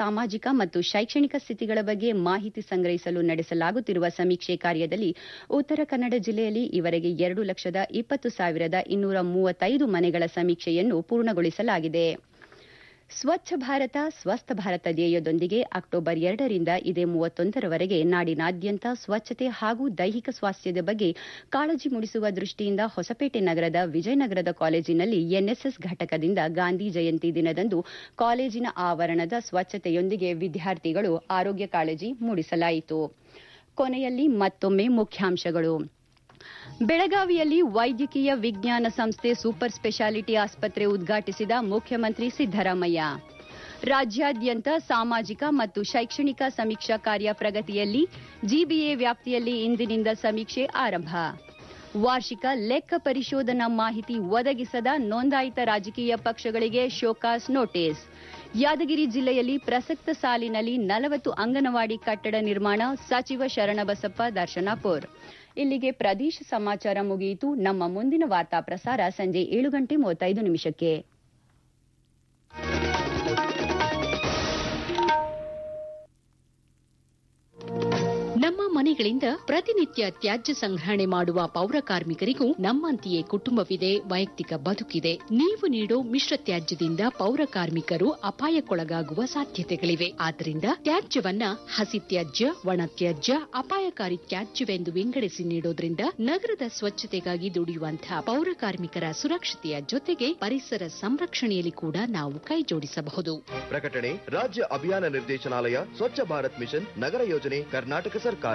ಸಾಮಾಜಿಕ ಮತ್ತು ಶೈಕ್ಷಣಿಕ ಸ್ಥಿತಿಗಳ ಬಗ್ಗೆ ಮಾಹಿತಿ ಸಂಗ್ರಹಿಸಲು ನಡೆಸಲಾಗುತ್ತಿರುವ ಸಮೀಕ್ಷೆ ಕಾರ್ಯದಲ್ಲಿ ಉತ್ತರ ಕನ್ನಡ ಜಿಲ್ಲೆಯಲ್ಲಿ ಈವರೆಗೆ ಎರಡು ಲಕ್ಷದ ಇಪ್ಪತ್ತು ಸಾವಿರದ ಇನ್ನೂರ ಮೂವತ್ತೈದು ಮನೆಗಳ ಸಮೀಕ್ಷೆಯನ್ನು ಪೂರ್ಣಗೊಳಿಸಲಾಗಿದೆ ಸ್ವಚ್ಛ ಭಾರತ ಸ್ವಸ್ಥ ಭಾರತ ಧ್ಯೇಯದೊಂದಿಗೆ ಅಕ್ಟೋಬರ್ ಎರಡರಿಂದ ಇದೇ ಮೂವತ್ತೊಂದರವರೆಗೆ ನಾಡಿನಾದ್ಯಂತ ಸ್ವಚ್ಛತೆ ಹಾಗೂ ದೈಹಿಕ ಸ್ವಾಸ್ಥ್ಯದ ಬಗ್ಗೆ ಕಾಳಜಿ ಮೂಡಿಸುವ ದೃಷ್ಟಿಯಿಂದ ಹೊಸಪೇಟೆ ನಗರದ ವಿಜಯನಗರದ ಕಾಲೇಜಿನಲ್ಲಿ ಎನ್ಎಸ್ಎಸ್ ಘಟಕದಿಂದ ಗಾಂಧಿ ಜಯಂತಿ ದಿನದಂದು ಕಾಲೇಜಿನ ಆವರಣದ ಸ್ವಚ್ಛತೆಯೊಂದಿಗೆ ವಿದ್ಯಾರ್ಥಿಗಳು ಆರೋಗ್ಯ ಕಾಳಜಿ ಮೂಡಿಸಲಾಯಿತು ಕೊನೆಯಲ್ಲಿ ಮತ್ತೊಮ್ಮೆ ಮುಖ್ಯಾಂಶಗಳು ಬೆಳಗಾವಿಯಲ್ಲಿ ವೈದ್ಯಕೀಯ ವಿಜ್ಞಾನ ಸಂಸ್ಥೆ ಸೂಪರ್ ಸ್ಪೆಷಾಲಿಟಿ ಆಸ್ಪತ್ರೆ ಉದ್ಘಾಟಿಸಿದ ಮುಖ್ಯಮಂತ್ರಿ ಸಿದ್ದರಾಮಯ್ಯ ರಾಜ್ಯಾದ್ಯಂತ ಸಾಮಾಜಿಕ ಮತ್ತು ಶೈಕ್ಷಣಿಕ ಸಮೀಕ್ಷಾ ಕಾರ್ಯ ಪ್ರಗತಿಯಲ್ಲಿ ಜಿಬಿಎ ವ್ಯಾಪ್ತಿಯಲ್ಲಿ ಇಂದಿನಿಂದ ಸಮೀಕ್ಷೆ ಆರಂಭ ವಾರ್ಷಿಕ ಲೆಕ್ಕ ಪರಿಶೋಧನಾ ಮಾಹಿತಿ ಒದಗಿಸದ ನೋಂದಾಯಿತ ರಾಜಕೀಯ ಪಕ್ಷಗಳಿಗೆ ಶೋಕಾಸ್ ನೋಟಿಸ್ ಯಾದಗಿರಿ ಜಿಲ್ಲೆಯಲ್ಲಿ ಪ್ರಸಕ್ತ ಸಾಲಿನಲ್ಲಿ ನಲವತ್ತು ಅಂಗನವಾಡಿ ಕಟ್ಟಡ ನಿರ್ಮಾಣ ಸಚಿವ ಶರಣಬಸಪ್ಪ ದರ್ಶನಾಪುರ್ ಇಲ್ಲಿಗೆ ಪ್ರದೇಶ ಸಮಾಚಾರ ಮುಗಿಯಿತು ನಮ್ಮ ಮುಂದಿನ ವಾರ್ತಾ ಪ್ರಸಾರ ಸಂಜೆ ಏಳು ಗಂಟೆ ಮೂವತ್ತೈದು ನಿಮಿಷಕ್ಕೆ ನಮ್ಮ ಮನೆಗಳಿಂದ ಪ್ರತಿನಿತ್ಯ ತ್ಯಾಜ್ಯ ಸಂಗ್ರಹಣೆ ಮಾಡುವ ಪೌರ ಕಾರ್ಮಿಕರಿಗೂ ನಮ್ಮಂತೆಯೇ ಕುಟುಂಬವಿದೆ ವೈಯಕ್ತಿಕ ಬದುಕಿದೆ ನೀವು ನೀಡೋ ಮಿಶ್ರ ತ್ಯಾಜ್ಯದಿಂದ ಪೌರ ಕಾರ್ಮಿಕರು ಅಪಾಯಕ್ಕೊಳಗಾಗುವ ಸಾಧ್ಯತೆಗಳಿವೆ ಆದ್ದರಿಂದ ತ್ಯಾಜ್ಯವನ್ನ ಹಸಿ ತ್ಯಾಜ್ಯ ಒಣ ತ್ಯಾಜ್ಯ ಅಪಾಯಕಾರಿ ತ್ಯಾಜ್ಯವೆಂದು ವಿಂಗಡಿಸಿ ನೀಡೋದ್ರಿಂದ ನಗರದ ಸ್ವಚ್ಛತೆಗಾಗಿ ದುಡಿಯುವಂತಹ ಪೌರ ಕಾರ್ಮಿಕರ ಸುರಕ್ಷತೆಯ ಜೊತೆಗೆ ಪರಿಸರ ಸಂರಕ್ಷಣೆಯಲ್ಲಿ ಕೂಡ ನಾವು ಕೈಜೋಡಿಸಬಹುದು ಪ್ರಕಟಣೆ ರಾಜ್ಯ ಅಭಿಯಾನ ನಿರ್ದೇಶನಾಲಯ ಸ್ವಚ್ಛ ಭಾರತ್ ಮಿಷನ್ ನಗರ ಯೋಜನೆ ಕರ್ನಾಟಕ ಸರ್ಕಾರ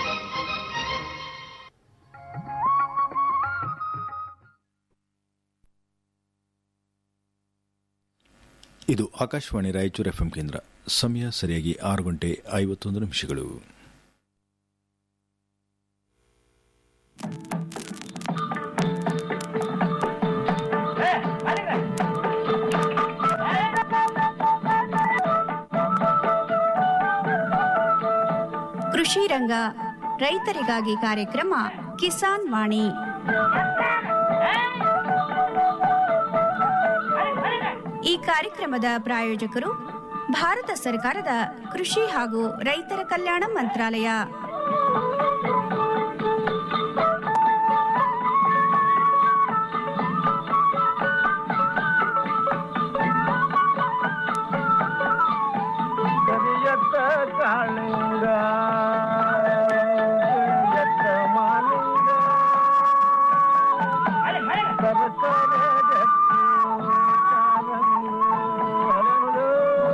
ಇದು ಆಕಾಶವಾಣಿ ರಾಯಚೂರು ಎಫ್ಎಂ ಕೇಂದ್ರ ಸಮಯ ಸರಿಯಾಗಿ ಆರು ಗಂಟೆ ಐವತ್ತೊಂದು ನಿಮಿಷಗಳು ಕೃಷಿ ರಂಗ ರೈತರಿಗಾಗಿ ಕಾರ್ಯಕ್ರಮ ಕಿಸಾನ್ ವಾಣಿ ಈ ಕಾರ್ಯಕ್ರಮದ ಪ್ರಾಯೋಜಕರು ಭಾರತ ಸರ್ಕಾರದ ಕೃಷಿ ಹಾಗೂ ರೈತರ ಕಲ್ಯಾಣ ಮಂತ್ರಾಲಯ ಕರಿಯತ್ತ ಕಾಳಿಂಗ ಕರಿಯತ್ತ ಮಾಲಿಂಗ ಸರಸರ ಗಟ್ಟಿ ಕಾಲಂದು ಹರಳು.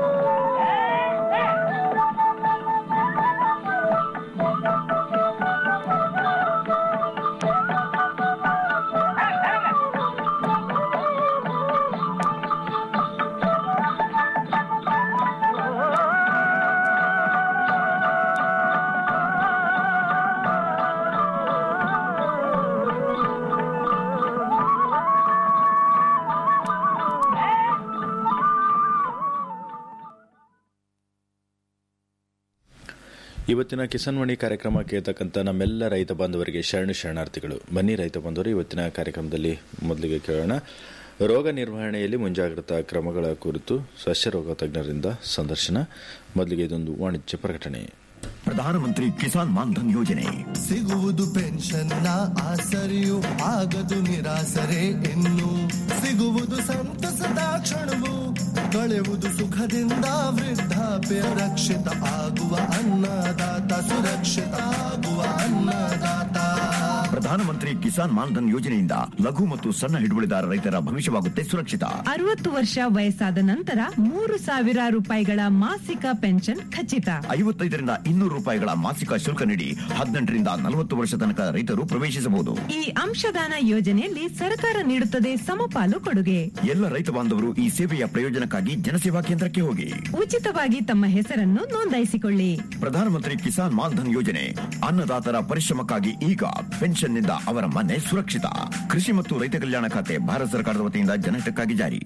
ಇವತ್ತಿನ ಕಿಸಾನ್ವಾಣಿ ಕಾರ್ಯಕ್ರಮ ಕೇಳ್ತಕ್ಕಂಥ ನಮ್ಮೆಲ್ಲ ರೈತ ಬಾಂಧವರಿಗೆ ಶರಣು ಶರಣಾರ್ಥಿಗಳು ಬನ್ನಿ ರೈತ ಬಾಂಧವರು ಇವತ್ತಿನ ಕಾರ್ಯಕ್ರಮದಲ್ಲಿ ಮೊದಲಿಗೆ ಕೇಳೋಣ ರೋಗ ನಿರ್ವಹಣೆಯಲ್ಲಿ ಮುಂಜಾಗ್ರತಾ ಕ್ರಮಗಳ ಕುರಿತು ಸಸ್ಯ ರೋಗ ತಜ್ಞರಿಂದ ಸಂದರ್ಶನ ಮೊದಲಿಗೆ ಇದೊಂದು ವಾಣಿಜ್ಯ ಪ್ರಕಟಣೆ ಪ್ರಧಾನಮಂತ್ರಿ ಕಿಸಾನ್ ಮಾನ್ಧನ್ ಯೋಜನೆ ಸಿಗುವುದು ಪೆನ್ಷನ್ನ ಆಸರೆಯು ಆಗದು ನಿರಾಸರೆ ಇನ್ನು ಸಿಗುವುದು ಸಂತಸದ ಕ್ಷಣವು ಕಳೆವುದು ಸುಖದಿಂದ ವೃದ್ಧಾಪ್ಯ ರಕ್ಷಿತ ಆಗುವ ಅನ್ನದಾತ ಸುರಕ್ಷಿತ ಆಗುವ ಅನ್ನದಾತ ಪ್ರಧಾನಮಂತ್ರಿ ಕಿಸಾನ್ ಮಾನ್ಧನ್ ಯೋಜನೆಯಿಂದ ಲಘು ಮತ್ತು ಸಣ್ಣ ಹಿಡುವಳಿದಾರ ರೈತರ ಭವಿಷ್ಯವಾಗುತ್ತೆ ಸುರಕ್ಷಿತ ಅರವತ್ತು ವರ್ಷ ವಯಸ್ಸಾದ ನಂತರ ಮೂರು ಸಾವಿರ ರೂಪಾಯಿಗಳ ಮಾಸಿಕ ಪೆನ್ಷನ್ ಖಚಿತ ಐವತ್ತೈದರಿಂದ ಇನ್ನೂರು ರೂಪಾಯಿಗಳ ಮಾಸಿಕ ಶುಲ್ಕ ನೀಡಿ ಹದಿನೆಂಟರಿಂದ ನಲವತ್ತು ವರ್ಷ ತನಕ ರೈತರು ಪ್ರವೇಶಿಸಬಹುದು ಈ ಅಂಶದಾನ ಯೋಜನೆಯಲ್ಲಿ ಸರ್ಕಾರ ನೀಡುತ್ತದೆ ಸಮಪಾಲು ಕೊಡುಗೆ ಎಲ್ಲ ರೈತ ಬಾಂಧವರು ಈ ಸೇವೆಯ ಪ್ರಯೋಜನಕ್ಕಾಗಿ ಜನಸೇವಾ ಕೇಂದ್ರಕ್ಕೆ ಹೋಗಿ ಉಚಿತವಾಗಿ ತಮ್ಮ ಹೆಸರನ್ನು ನೋಂದಾಯಿಸಿಕೊಳ್ಳಿ ಪ್ರಧಾನಮಂತ್ರಿ ಕಿಸಾನ್ ಮಾನ್ಧನ್ ಯೋಜನೆ ಅನ್ನದಾತರ ಪರಿಶ್ರಮಕ್ಕಾಗಿ ಈಗ ಪೆನ್ಷನ್ನಿಂದ ಅವರ ಮನೆ ಸುರಕ್ಷಿತ ಕೃಷಿ ಮತ್ತು ರೈತ ಕಲ್ಯಾಣ ಖಾತೆ ಭಾರತ ಸರ್ಕಾರದ ವತಿಯಿಂದ ಜನಹಿತಕ್ಕಾಗಿ ಜಾರಿ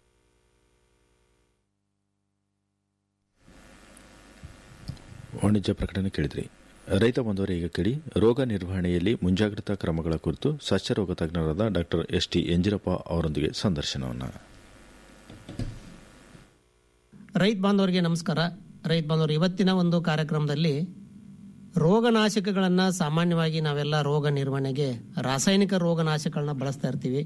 ವಾಣಿಜ್ಯ ಪ್ರಕಟಣೆ ಕೇಳಿದ್ರಿ ರೈತ ಬಂದವರು ಈಗ ಕೇಳಿ ರೋಗ ನಿರ್ವಹಣೆಯಲ್ಲಿ ಮುಂಜಾಗ್ರತಾ ಕ್ರಮಗಳ ಕುರಿತು ಸಸ್ಯ ರೋಗ ತಜ್ಞರಾದ ಡಾಕ್ಟರ್ ಎಸ್ ಟಿ ಎಂಜಿರಪ್ಪ ಅವರೊಂದಿಗೆ ಸಂದರ್ಶನವನ್ನು ರೈತ ಬಾಂಧವರಿಗೆ ನಮಸ್ಕಾರ ರೈತ ಬಾಂಧವರು ಇವತ್ತಿನ ಒಂದು ಕಾರ್ಯಕ್ರಮದಲ್ಲಿ ರೋಗನಾಶಕಗಳನ್ನ ಸಾಮಾನ್ಯವಾಗಿ ನಾವೆಲ್ಲ ರೋಗ ನಿರ್ವಹಣೆಗೆ ರಾಸಾಯನಿಕ ರೋಗನಾಶಕಗಳನ್ನ ಬಳಸ್ತಾ ಇರ್ತೀವಿ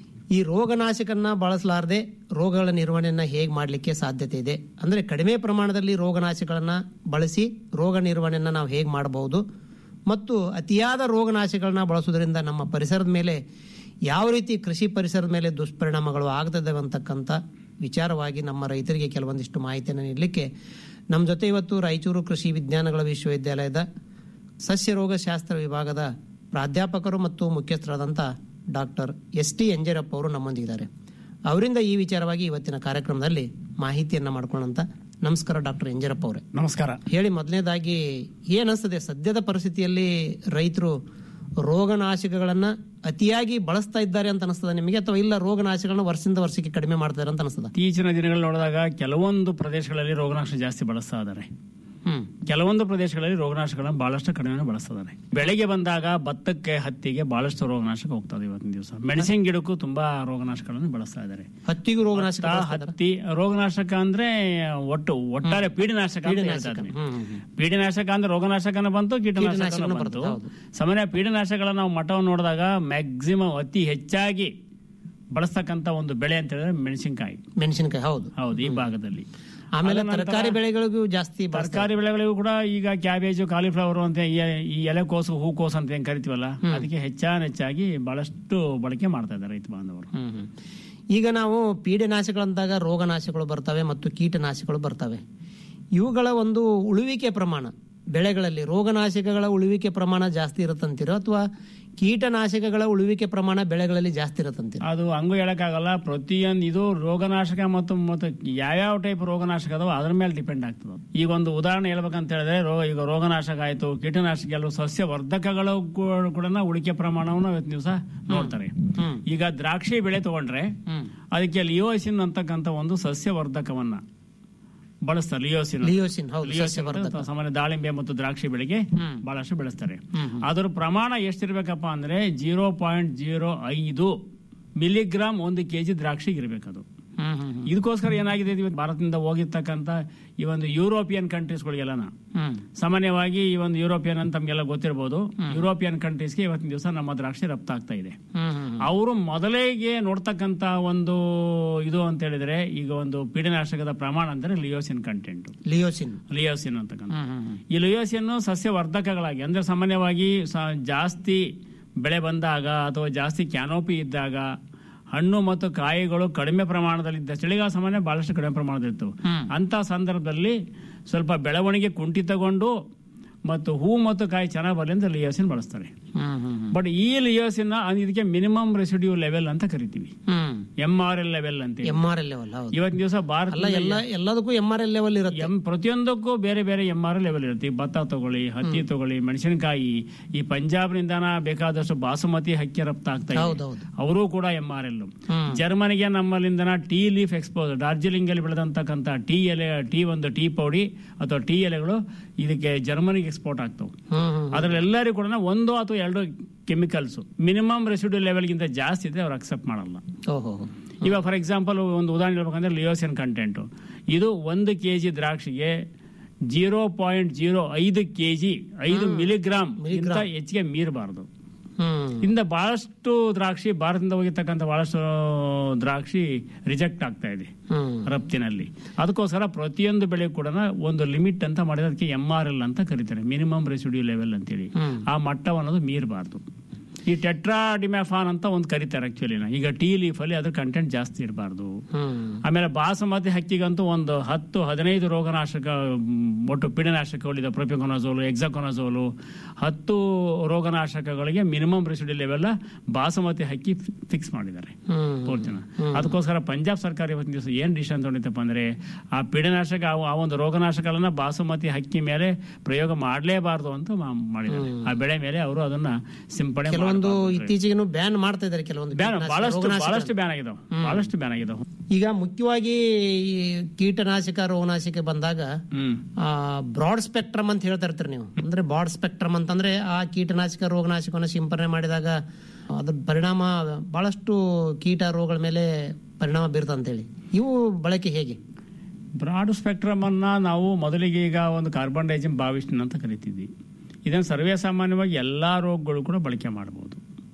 ಈ ರೋಗನಾಶಕನ್ನ ಬಳಸಲಾರದೆ ರೋಗಗಳ ನಿರ್ವಹಣೆಯನ್ನ ಹೇಗೆ ಮಾಡಲಿಕ್ಕೆ ಸಾಧ್ಯತೆ ಇದೆ ಅಂದ್ರೆ ಕಡಿಮೆ ಪ್ರಮಾಣದಲ್ಲಿ ರೋಗನಾಶಕಗಳನ್ನ ಬಳಸಿ ರೋಗ ನಿರ್ವಹಣೆಯನ್ನ ನಾವು ಹೇಗೆ ಮಾಡಬಹುದು ಮತ್ತು ಅತಿಯಾದ ರೋಗನಾಶಕಗಳನ್ನ ಬಳಸೋದ್ರಿಂದ ನಮ್ಮ ಪರಿಸರದ ಮೇಲೆ ಯಾವ ರೀತಿ ಕೃಷಿ ಪರಿಸರದ ಮೇಲೆ ದುಷ್ಪರಿಣಾಮಗಳು ಆಗ್ತದೆ ಅಂತಕ್ಕಂಥ ವಿಚಾರವಾಗಿ ನಮ್ಮ ರೈತರಿಗೆ ಕೆಲವೊಂದಿಷ್ಟು ಮಾಹಿತಿಯನ್ನು ನೀಡಲಿಕ್ಕೆ ನಮ್ಮ ಜೊತೆ ಇವತ್ತು ರಾಯಚೂರು ಕೃಷಿ ವಿಜ್ಞಾನಗಳ ವಿಶ್ವವಿದ್ಯಾಲಯದ ಸಸ್ಯ ರೋಗಶಾಸ್ತ್ರ ವಿಭಾಗದ ಪ್ರಾಧ್ಯಾಪಕರು ಮತ್ತು ಮುಖ್ಯಸ್ಥರಾದಂಥ ಡಾಕ್ಟರ್ ಎಸ್ ಟಿ ಎಂಜರಪ್ಪ ಅವರು ನಮ್ಮೊಂದಿಗಿದ್ದಾರೆ ಅವರಿಂದ ಈ ವಿಚಾರವಾಗಿ ಇವತ್ತಿನ ಕಾರ್ಯಕ್ರಮದಲ್ಲಿ ಮಾಹಿತಿಯನ್ನ ಮಾಡ್ಕೊಳ್ಳೋಂತ ನಮಸ್ಕಾರ ಡಾಕ್ಟರ್ ಎಂಜರಪ್ಪ ಅವರೇ ನಮಸ್ಕಾರ ಹೇಳಿ ಮೊದಲನೇದಾಗಿ ಏನಿಸ್ತದೆ ಸದ್ಯದ ಪರಿಸ್ಥಿತಿಯಲ್ಲಿ ರೈತರು ರೋಗನಾಶಕಗಳನ್ನ ಅತಿಯಾಗಿ ಬಳಸ್ತಾ ಇದ್ದಾರೆ ಅಂತ ಅನಿಸ್ತದ ನಿಮಗೆ ಅಥವಾ ಇಲ್ಲ ರೋಗನಾಶಕಗಳನ್ನ ವರ್ಷದಿಂದ ವರ್ಷಕ್ಕೆ ಕಡಿಮೆ ಮಾಡ್ತಾರೆ ಅಂತ ಅನಿಸ್ತದ ಇತ್ತೀಚಿನ ದಿನಗಳಲ್ಲಿ ನೋಡಿದಾಗ ಕೆಲವೊಂದು ಪ್ರದೇಶಗಳಲ್ಲಿ ರೋಗನಾಶ ಜಾಸ್ತಿ ಬಳಸ್ತಾ ಇದ್ದಾರೆ ಕೆಲವೊಂದು ಪ್ರದೇಶಗಳಲ್ಲಿ ರೋಗನಾಶಕಗಳನ್ನ ಬಹಳಷ್ಟು ಕಡಿಮೆ ಬಳಸ್ತಾ ಇದ್ದಾರೆ ಬೆಳೆಗೆ ಬಂದಾಗ ಭತ್ತಕ್ಕೆ ಹತ್ತಿಗೆ ಬಹಳಷ್ಟು ರೋಗನಾಶಕ ಹೋಗ್ತದೆ ಇವತ್ತಿನ ದಿವಸ ಮೆಣಸಿನ ಗಿಡಕ್ಕೂ ತುಂಬಾ ರೋಗನಾಶಕಗಳನ್ನು ಬಳಸ್ತಾ ಇದ್ದಾರೆ ಹತ್ತಿಗೂ ರೋಗನಾಶಕ ಭತ್ತ, ಬಳಸ್ತಾ ಇದ್ದಾರಾ? ಹತ್ತಿ ರೋಗನಾಶಕ ಅಂದ್ರೆ ಒಟ್ಟು ಒಟ್ಟಾರೆ ಪೀಡಿನಾಶಕ ಅಂತ ಹೇಳ್ತಾ ಇದ್ದೀನಿ. ಪೀಡಿನಾಶಕ ಅಂದ್ರೆ ರೋಗನಾಶಕನ ಬಂತು ಕೀಟನಾಶಕನ ಕೀಟನಾಶಕನೂ ಬಂತು ಬರ್ತದೆ, ಹೌದು. ಸಾಮಾನ್ಯ ಪೀಡನಾಶಕಗಳ ನಾವು ಮಟ್ಟವನ್ನು ನೋಡಿದಾಗ ಮ್ಯಾಕ್ಸಿಮಮ್ ಅತಿ ಹೆಚ್ಚಾಗಿ ಬಳಸ್ತಕ್ಕಂತ ಒಂದು ಬೆಳೆ ಅಂತ ಹೇಳಿದ್ರೆ ಮೆಣಸಿನಕಾಯಿ ಮೆಣಸಿನಕಾಯಿ ಹೌದು ಹೌದು ಈ ಭಾಗದಲ್ಲಿ ಆಮೇಲೆ ಅದ ನಂತರ ತರಕಾರಿ ಬೆಳೆಗಳಿಗೂ ಜಾಸ್ತಿ ಬಳಸ್ತಾರೆ. ತರಕಾರಿ ಬೆಳೆಗಳಿಗೂ ಕೂಡ ಈಗ ಕ್ಯಾಬೇಜು ಕಾಲಿಫ್ಲವರ್ ಅಂತ ಈ- ಈ ಎಲೆಕೋಸು ಹೂಕೋಸು ಅಂತ ಏನ್ ಕರಿತೀವಲ್ಲ ಅದಕ್ಕೆ ಹೆಚ್ಚಾನ ಹೆಚ್ಚಾಗಿ ಬಹಳಷ್ಟು ಬಳಕೆ ಮಾಡ್ತಾ ಇದ್ದಾರೆ ರೈತ ಬಾಂಧವರು ಹ್ಮ್, ಹ್ಮ್. ಈಗ ನಾವು ಪೀಡೆನಾಶಕಗಳಂದಾಗ ರೋಗನಾಶಕಗಳು ಬರ್ತವೆ ಮತ್ತು ಕೀಟನಾಶಕಗಳು ಬರ್ತವೆ ಇವುಗಳ ಒಂದು ಉಳುವಿಕೆ ಪ್ರಮಾಣ ಬೆಳೆಗಳಲ್ಲಿ ರೋಗನಾಶಕಗಳ ಉಳುವಿಕೆ ಪ್ರಮಾಣ ಜಾಸ್ತಿ ಇರುತ್ತಂತೀರೋ ಅಥವಾ ಕೀಟನಾಶಕಗಳ ಉಳುವಿಕೆ ಪ್ರಮಾಣ ಬೆಳೆಗಳಲ್ಲಿ ಜಾಸ್ತಿ ಇರುತ್ತಂತೀರೋ ಅದು ಹಂಗೂ ಹೇಳಕ್ಕಾಗಲ್ಲ ಪ್ರತಿಯೊಂದು ಇದು ರೋಗನಾಶಕ ಮತ್ತು ಮತ್ತು ಯಾವ್ಯಾವ ಟೈಪ್ ರೋಗನಾಶಕ ಅದಾವ ಅದ್ರ ಮೇಲೆ ಡಿಪೆಂಡ್ ಆಗ್ತದೆ ಈಗ ಒಂದು ಉದಾಹರಣೆ ಹೇಳ್ಬೇಕಂತ ಹೇಳಿದ್ರೆ ರೋಗ ಈಗ ರೋಗನಾಶಕ ಆಯ್ತು ಕೀಟನಾಶಕ ಎಲ್ಲೂ ಸಸ್ಯ ವರ್ಧಕಗಳು ಕೂ- ಕೂಡ ಉಳಿಕೆ ಪ್ರಮಾಣವನ್ನು ಇವತ್ತಿನ ದಿವಸ ನೋಡ್ತಾರೆ ಈಗ ದ್ರಾಕ್ಷಿ ಬೆಳೆ ತಗೊಂಡ್ರೆ ಅದಕ್ಕೆ ಲಿಯೋಸಿನ್ ಅಂತಕ್ಕಂಥ ಒಂದು ಸಸ್ಯ ವರ್ಧಕವನ್ನ ಬಳಸ್ತಾರೆ ಲಿಯೋಸಿನ್ ಲಿಯೋಸಿನ್ ಹೌದು ಲಿಯೋಸಿನ್ ಸಸ್ಯ ವರ್ಧಕ. ಅಂತ ಸಾಮಾನ್ಯ ದಾಳಿಂಬೆ ಮತ್ತು ದ್ರಾಕ್ಷಿ ಬೆಳೆಗೆ ಬಹಳಷ್ಟು ಬೆಳೆಸ್ತಾರೆ ಅದರ ಪ್ರಮಾಣ ಎಷ್ಟಿರ್ಬೇಕಪ್ಪ ಅಂದ್ರೆ ಜೀರೋ ಪಾಯಿಂಟ್ ಜೀರೋ ಐದು ಮಿಲಿಗ್ರಾಮ್ ಒಂದು ಕೆಜಿ ದ್ರಾಕ್ಷಿಗೆ ಇರಬೇಕದು ಇದಕ್ಕೋಸ್ಕರ ಏನಾಗಿದೆ ಇದು ಇವತ್ತು ಭಾರತದಿಂದ ಹೋಗಿರ್ತಕ್ಕಂಥ ಈ ಒಂದು ಯುರೋಪಿಯನ್ ಕಂಟ್ರೀಸ್ಗಳಿಗೆಲ್ಲನ ಸಾಮಾನ್ಯವಾಗಿ ಈ ಒಂದು ಯುರೋಪಿಯನ್ ಅಂತ ತಮ್ಗೆಲ್ಲ ಗೊತ್ತಿರಬಹುದು ಯುರೋಪಿಯನ್ ಕಂಟ್ರೀಸ್ಗೆ ಇವತ್ತಿನ ದಿವಸ ನಮ್ಮ ದ್ರಾಕ್ಷಿ ರಫ್ತಾಗ್ತಾ ಇದೆ ಅವರು ಮೊದಲಿಗೆ ನೋಡ್ತಕ್ಕಂತ ಒಂದು ಇದು ಅಂತ ಹೇಳಿದ್ರೆ ಈಗ ಒಂದು ಪೀಡನಾಶಕದ ಪ್ರಮಾಣ ಅಂದ್ರೆ ಲಿಯೋಸಿನ್ ಕಂಟೆಂಟ್ ಲಿಯೋಸಿನ್ ಲಿಯೋಸಿನ್ ಅಂತಕ್ಕಂಥ ಈ ಲಿಯೋಸಿನ್ ಸಸ್ಯ ವರ್ಧಕಗಳಾಗಿ ಅಂದ್ರೆ ಸಾಮಾನ್ಯವಾಗಿ ಸ- ಜಾಸ್ತಿ ಬೆಳೆ ಬಂದಾಗ ಅಥವಾ ಜಾಸ್ತಿ ಕ್ಯಾನೋಪಿ ಇದ್ದಾಗ ಹಣ್ಣು ಮತ್ತು ಕಾಯಿಗಳು ಕಡಿಮೆ ಪ್ರಮಾಣದಲ್ಲಿದ್ದ ಚಳಿಗಾಲ ಸಾಮಾನ್ಯ ಬಹಳಷ್ಟು ಕಡಿಮೆ ಪ್ರಮಾಣದಲ್ಲಿ ಇರ್ತವೆ ಅಂತ ಸಂದರ್ಭದಲ್ಲಿ ಸ್ವಲ್ಪ ಬೆಳವಣಿಗೆ ಕುಂಠಿತಗೊಂಡು ಮತ್ತು ಹೂ ಮತ್ತು ಕಾಯಿ ಚೆನ್ನಾಗಿ ಬರಲಿ ಅಂತ ಲಿಯೋಸಿನ್ ಬಳಸ್ತಾರೆ ಬಟ್ ಈ ಲಿಯೋಸಿನ್ ಇದಕ್ಕೆ ಮಿನಿಮಮ್ ರೆಸಿಡ್ಯೂ ಲೆವೆಲ್ ಅಂತ ಕರಿತೀವಿ ಎಂ ಆರ್ ಎಲ್ ಲೆವೆಲ್ ಅಂತ ಎಂ ಆರ್ ಎಲ್ ಲೆವೆಲ್ ಹೌದು ಇವತ್ತಿನ ದಿವಸ ಭಾರತ ಅಲ್ಲ ಎಲ್ಲ ಎಲ್ಲದಕ್ಕೂ ಎಂ ಆರ್ ಎಲ್ ಲೆವೆಲ್ ಇರುತ್ತೆ ಎಂ ಪ್ರತಿಯೊಂದಕ್ಕೂ ಬೇರೆ ಬೇರೆ ಎಂ ಆರ್ ಲೆವೆಲ್ ಇರುತ್ತೆ ಈ ಭತ್ತ ತಗೊಳ್ಳಿ ಹತ್ತಿ ತಗೊಳ್ಳಿ ಮೆಣಸಿನಕಾಯಿ ಈ ಪಂಜಾಬ್ನಿಂದಾನ ಬೇಕಾದಷ್ಟು ಬಾಸುಮತಿ ಹಕ್ಕಿ ರಫ್ತಾಗ್ತಾ ಇದೆ ಹೌದೌದು. ಅವರು ಕೂಡ ಎಂ ಆರ್ ಎಲ್ ಜರ್ಮನಿಗೆ ನಮ್ಮಲ್ಲಿಂದನ ಟೀ ಲೀಫ್ ಎಕ್ಸ್ಪೋಸ್ ಡಾರ್ಜಿಲಿಂಗ್ ಅಲ್ಲಿ ಬೆಳೆದಂತಕ್ಕಂಥ ಟೀ ಎಲೆ ಟೀ ಒಂದು ಟೀ ಪೌಡಿ ಅಥವಾ ಟೀ ಎಲೆಗಳು ಇದಕ್ಕೆ ಜರ್ಮನಿಗೆ ಎಕ್ಸ್ಪೋರ್ಟ್ ಆಗ್ತವೆ ಅದ್ರಲ್ಲಿ ಎಲ್ಲರಿಗೂ ಕೂಡ ಒಂದು ಅಥವಾ ಎರಡು ಕೆಮಿಕಲ್ಸ್ ಮಿನಿಮಮ್ ರೆಸಿಡ್ಯೂ ಲೆವೆಲ್ಗಿಂತ ಜಾಸ್ತಿ ಇದ್ರೆ ಅವ್ರು ಅಕ್ಸೆಪ್ಟ್ ಮಾಡಲ್ಲ ಓಹೋ ಇವಾಗ ಫಾರ್ ಎಕ್ಸಾಂಪಲ್ ಒಂದು ಉದಾಹರಣೆ ಹೇಳ್ಬೇಕಂದ್ರೆ ಲಿಯೋಸಿನ್ ಕಂಟೆಂಟ್ ಇದು ಒಂದು ಕೆ ಜಿ ದ್ರಾಕ್ಷಿಗೆ ಜೀರೋ ಪಾಯಿಂಟ್ ಜೀರೋ ಐದು ಕೆ ಜಿ ಐದು ಮಿಲಿಗ್ರಾಮ್ ಇಂತ ಹೆಚ್ಚಿಗೆ ಮೀರಬಾರದು ಇಂದ ಬಹಳಷ್ಟು ದ್ರಾಕ್ಷಿ ಭಾರತದಿಂದ ಹೋಗಿರ್ತಕ್ಕಂಥ ಬಹಳಷ್ಟು ದ್ರಾಕ್ಷಿ ರಿಜೆಕ್ಟ್ ಆಗ್ತಾ ಇದೆ ರಫ್ತಿನಲ್ಲಿ ಅದಕ್ಕೋಸ್ಕರ ಪ್ರತಿಯೊಂದು ಬೆಳೆ ಕೂಡ ಒಂದು ಲಿಮಿಟ್ ಅಂತ ಮಾಡಿದ್ರೆ ಅದಕ್ಕೆ ಎಂ ಆರ್ ಎಲ್ ಅಂತ ಕರೀತಾರೆ ಮಿನಿಮಮ್ ರೆಸಿಡ್ಯೂ ಲೆವೆಲ್ ಅಂತೇಳಿ ಆ ಮಟ್ಟವನ್ನೋದು ಮೀರಬಾರ್ದು ಈ ಟೆಟ್ರಾ ಡಿಮ್ಯಾಫಾನ್ ಅಂತ ಒಂದು ಕರೀತಾರೆ ಆಕ್ಚುಲಿ ಈಗ ಟೀ ಲೀಫ್ ಅಲ್ಲಿ ಅದ್ರ ಕಂಟೆಂಟ್ ಜಾಸ್ತಿ ಇರಬಾರ್ದು ಆಮೇಲೆ ಬಾಸುಮತಿ ಹಕ್ಕಿಗಂತೂ ಒಂದು ಹತ್ತು ಹದಿನೈದು ರೋಗನಾಶಕ ಮ್, ಒಟ್ಟು ಪೀಡನಾಶಕಗಳಿದೆ ಪ್ರೊಪಿಕೊನಜೋಲು ಎಕ್ಸಾಕೊನಜೋಲು ಹತ್ತು ರೋಗನಾಶಕಗಳಿಗೆ ಮಿನಿಮಮ್ ರೆಸಿಡಿ ಲೆವೆಲ್ ಬಾಸುಮತಿ ಹಕ್ಕಿ ಫಿಕ್ಸ್ ಮಾಡಿದ್ದಾರೆ ಪೂರ್ತಿನ ಅದಕ್ಕೋಸ್ಕರ ಪಂಜಾಬ್ ಸರ್ಕಾರ ಇವತ್ತಿನ ದಿವಸ ಏನ್ ಡಿಸಿಷನ್ ತಗೊಂಡಿತ್ತಪ್ಪ ಅಂದ್ರೆ ಆ ಪೀಡನಾಶಕ ಆ- ಆ ಒಂದು ರೋಗನಾಶಕಗಳನ್ನ ಬಾಸುಮತಿ ಹಕ್ಕಿ ಮೇಲೆ ಪ್ರಯೋಗ ಮಾಡಲೇಬಾರದು ಅಂತ ಮಾ- ಮಾಡಿದ್ದಾರೆ ಆ ಬೆಳೆ ಮೇಲೆ ಅವರು ಅದನ್ನ ಸಿಂಪಡಣೆ ಕೆಲವೊಂದು ಇತ್ತೀಚೆಗೆ ಬ್ಯಾನ್ ಮಾಡ್ತಾ ಇದ್ದಾರೆ ಕೆಲವೊಂದು ಬ್ಯಾನ್ ಕೀಟನಾಶಕ, ಬಹಳಷ್ಟು ರೋಗನಾಶಕ. ಬಹಳಷ್ಟು ಬ್ಯಾನ್ ಆಗಿದಾವೆ ಬಹಳಷ್ಟು ಬ್ಯಾನ್ ಆಗಿದಾವೆ ಈಗ ಮುಖ್ಯವಾಗಿ ಈ ಕೀಟನಾಶಕ ರೋಗನಾಶಕ ಬಂದಾಗ ಬ್ರಾಡ್ ಸ್ಪೆಕ್ಟ್ರಮ್ ಅಂತ ಹೇಳ್ತಾ ಇರ್ತೀರಿ ನೀವು ಅಂದ್ರೆ ಬ್ರಾಡ್ ಸ್ಪೆಕ್ಟ್ರಮ್ ಅಂತಂದ್ರೆ ಆ ಕೀಟನಾಶಕ ರೋಗನಾಶಕವನ್ನು ಸಿಂಪರಣೆ ಮಾಡಿದಾಗ ಅದ್ರ ಪರಿಣಾಮ ಬಹಳಷ್ಟು ಕೀಟ ರೋಗಗಳ ಮೇಲೆ ಪರಿಣಾಮ ಬೀರ್ತಂತೇಳಿ ಇವು ಬಳಕೆ ಹೇಗೆ ಬ್ರಾಡ್ ಸ್ಪೆಕ್ಟ್ರಮ್ ಅನ್ನ ನಾವು ಮೊದಲಿಗೆ ಈಗ ಒಂದು ಕಾರ್ಬನ್ ಡೈಜಿಮ್ ಬಾವಿಷ್ಣ ಅಂತ ಕರಿತಿದ್ವಿ ಇದನ್ನು ಸರ್ವೇ ಸಾಮಾನ್ಯವಾಗಿ ಎಲ್ಲ ರೋಗಗಳು ಕೂಡ ಬಳಕೆ ಮಾಡಬಹುದು